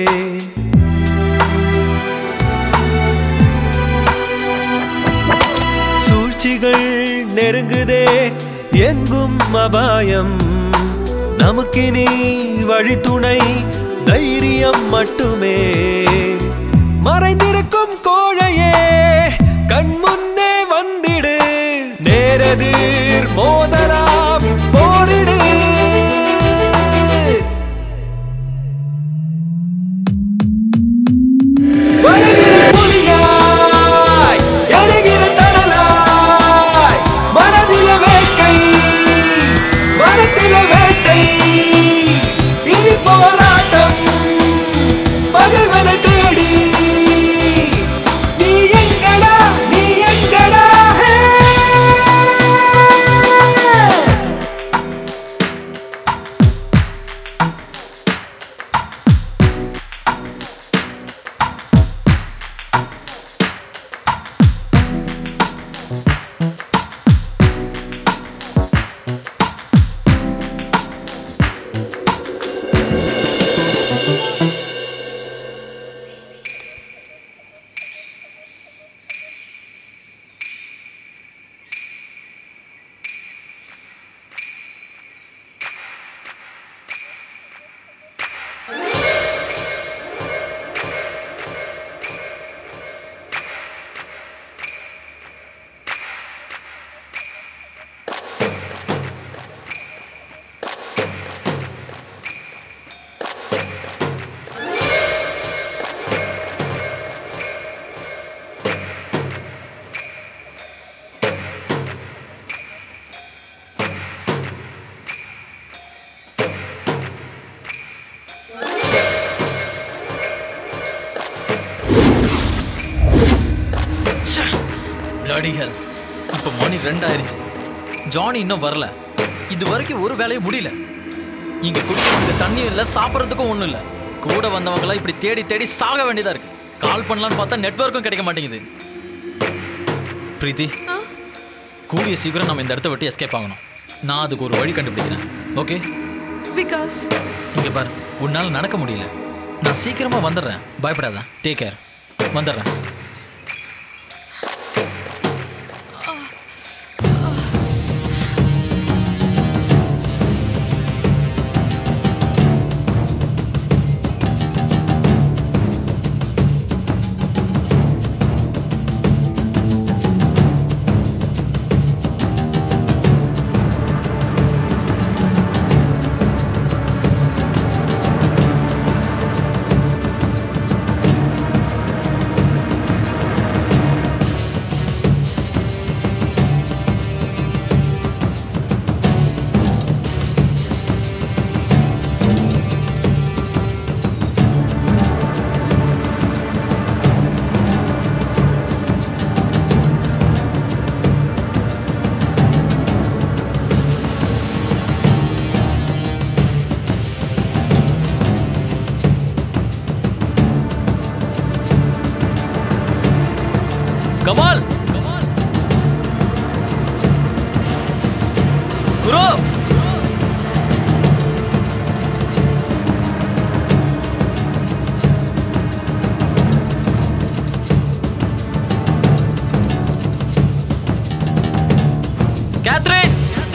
சூழ்ச்சிகள் நெருங்குதே எங்கும் அபாயம் நமக்கினி வழித்துணை தைரியம் மட்டுமே மறைந்திருக்கும் கோழையே கண் முன்னே வந்திடு நேரெதிர் மோதலாம் போரிடு வருகிற புலியாய், எரிகிற தணலாய், மனதில வேட்கை, மனத்தில வேட்டை, இது போராட்டம் பகைவனை தேடி நீ எங்கடா நீ எங்கடா ஹே? பிளடி ஹெல் இப்போ மணி ரெண்டாயிருச்சு ஜானி இன்னும் வரல இது வரைக்கும் ஒரு வேலையும் முடியல இங்க குடிக்கிறவங்க தண்ணியும் இல்லை சாப்பிட்றதுக்கும் ஒன்றும் இல்லை கூட வந்தவங்களாம் இப்படி தேடி தேடி சாக வேண்டியதா இருக்கு கால் பண்ணலான்னு பார்த்தா நெட்வொர்க்கும் கிடைக்க மாட்டேங்குது பிரீத்தி கூடிய சீக்கிரம் நம்ம இந்த இடத்த விட்டு எஸ்கேப் ஆகணும் நான் அதுக்கு ஒரு வழி கண்டுபிடிக்கிறேன் ஓகே விகாஸ் இங்க பாரு உன்னால நடக்க முடியல நான் சீக்கிரமா வந்துடுறேன் பயப்படாத டேக் கேர் வந்துடுறேன் ஆ கேத்ரின்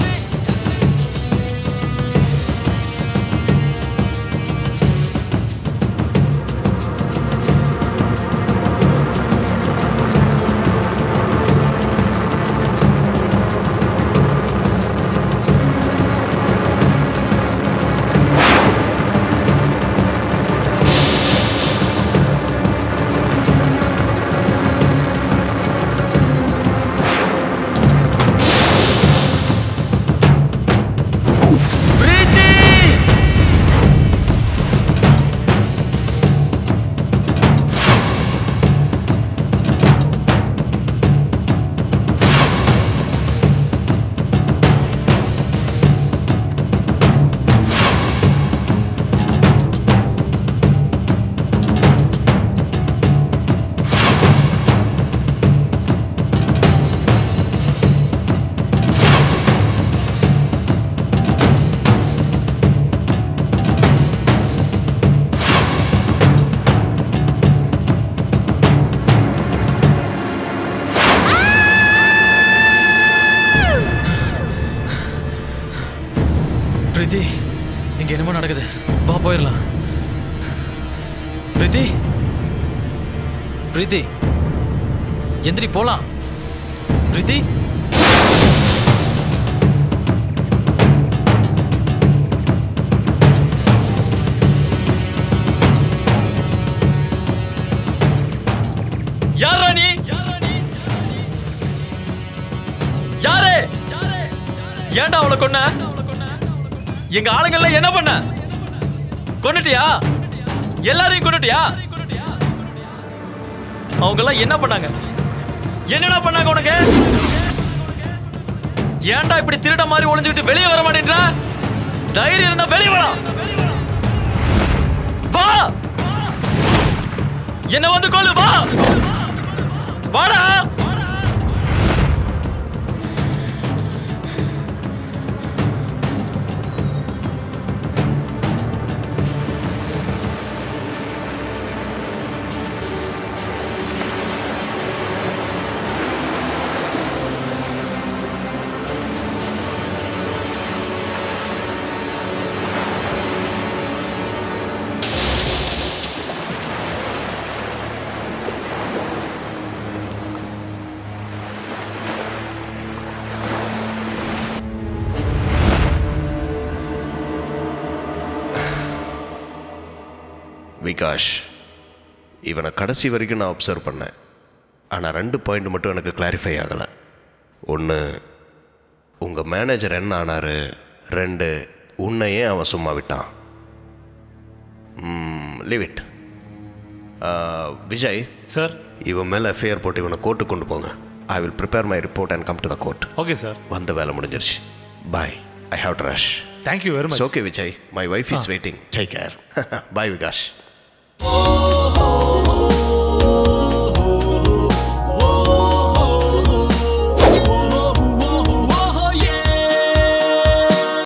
பிரீத்தி இங்க என்னமோ நடக்குது வா போயிடலாம் பிரீத்தி பிரீத்தி எந்திரி போலாம் பிரீத்தி யாரா நீ யாரு ஏன்டா அவளை கொன்ன எங்க ஆளுங்கெல்லாம் என்ன பண்ண கொன்னுட்டியா எல்லாரையும் கொன்னுட்டியா அவங்க எல்லாம் என்ன பண்ணாங்க என்னடா பண்ணாங்க உனக்கு ஏன்டா இப்படி திருட மாதிரி ஒளிஞ்சுக்கிட்டு வெளியே வர மாட்டேன்ற தைரியம் இருந்தா வெளியே வா வா என்ன வந்து கொள்ளு வா வாடா விகாஷ் இவனை கடைசி வரைக்கும் நான் அப்சர்வ் பண்ணேன் ஆனால் ரெண்டு பாயிண்ட் மட்டும் எனக்கு கிளாரிஃபை ஆகலை ஒன்று உங்கள் மேனேஜர் என்ன ஆனார் ரெண்டு உன்னையே அவன் சும்மா விட்டான் லீவ் இட் விஜய் சார் இவன் மேலே எஃப்ஐஆர் போட்டு இவனை கோர்ட்டுக்கு கொண்டு போங்க I will prepare my report and come to the court okay sir வந்த வேலை முடிஞ்சிருச்சு bye I have to rush thank you very much okay Vijay my wife is Ah. Waiting take care bye Vikash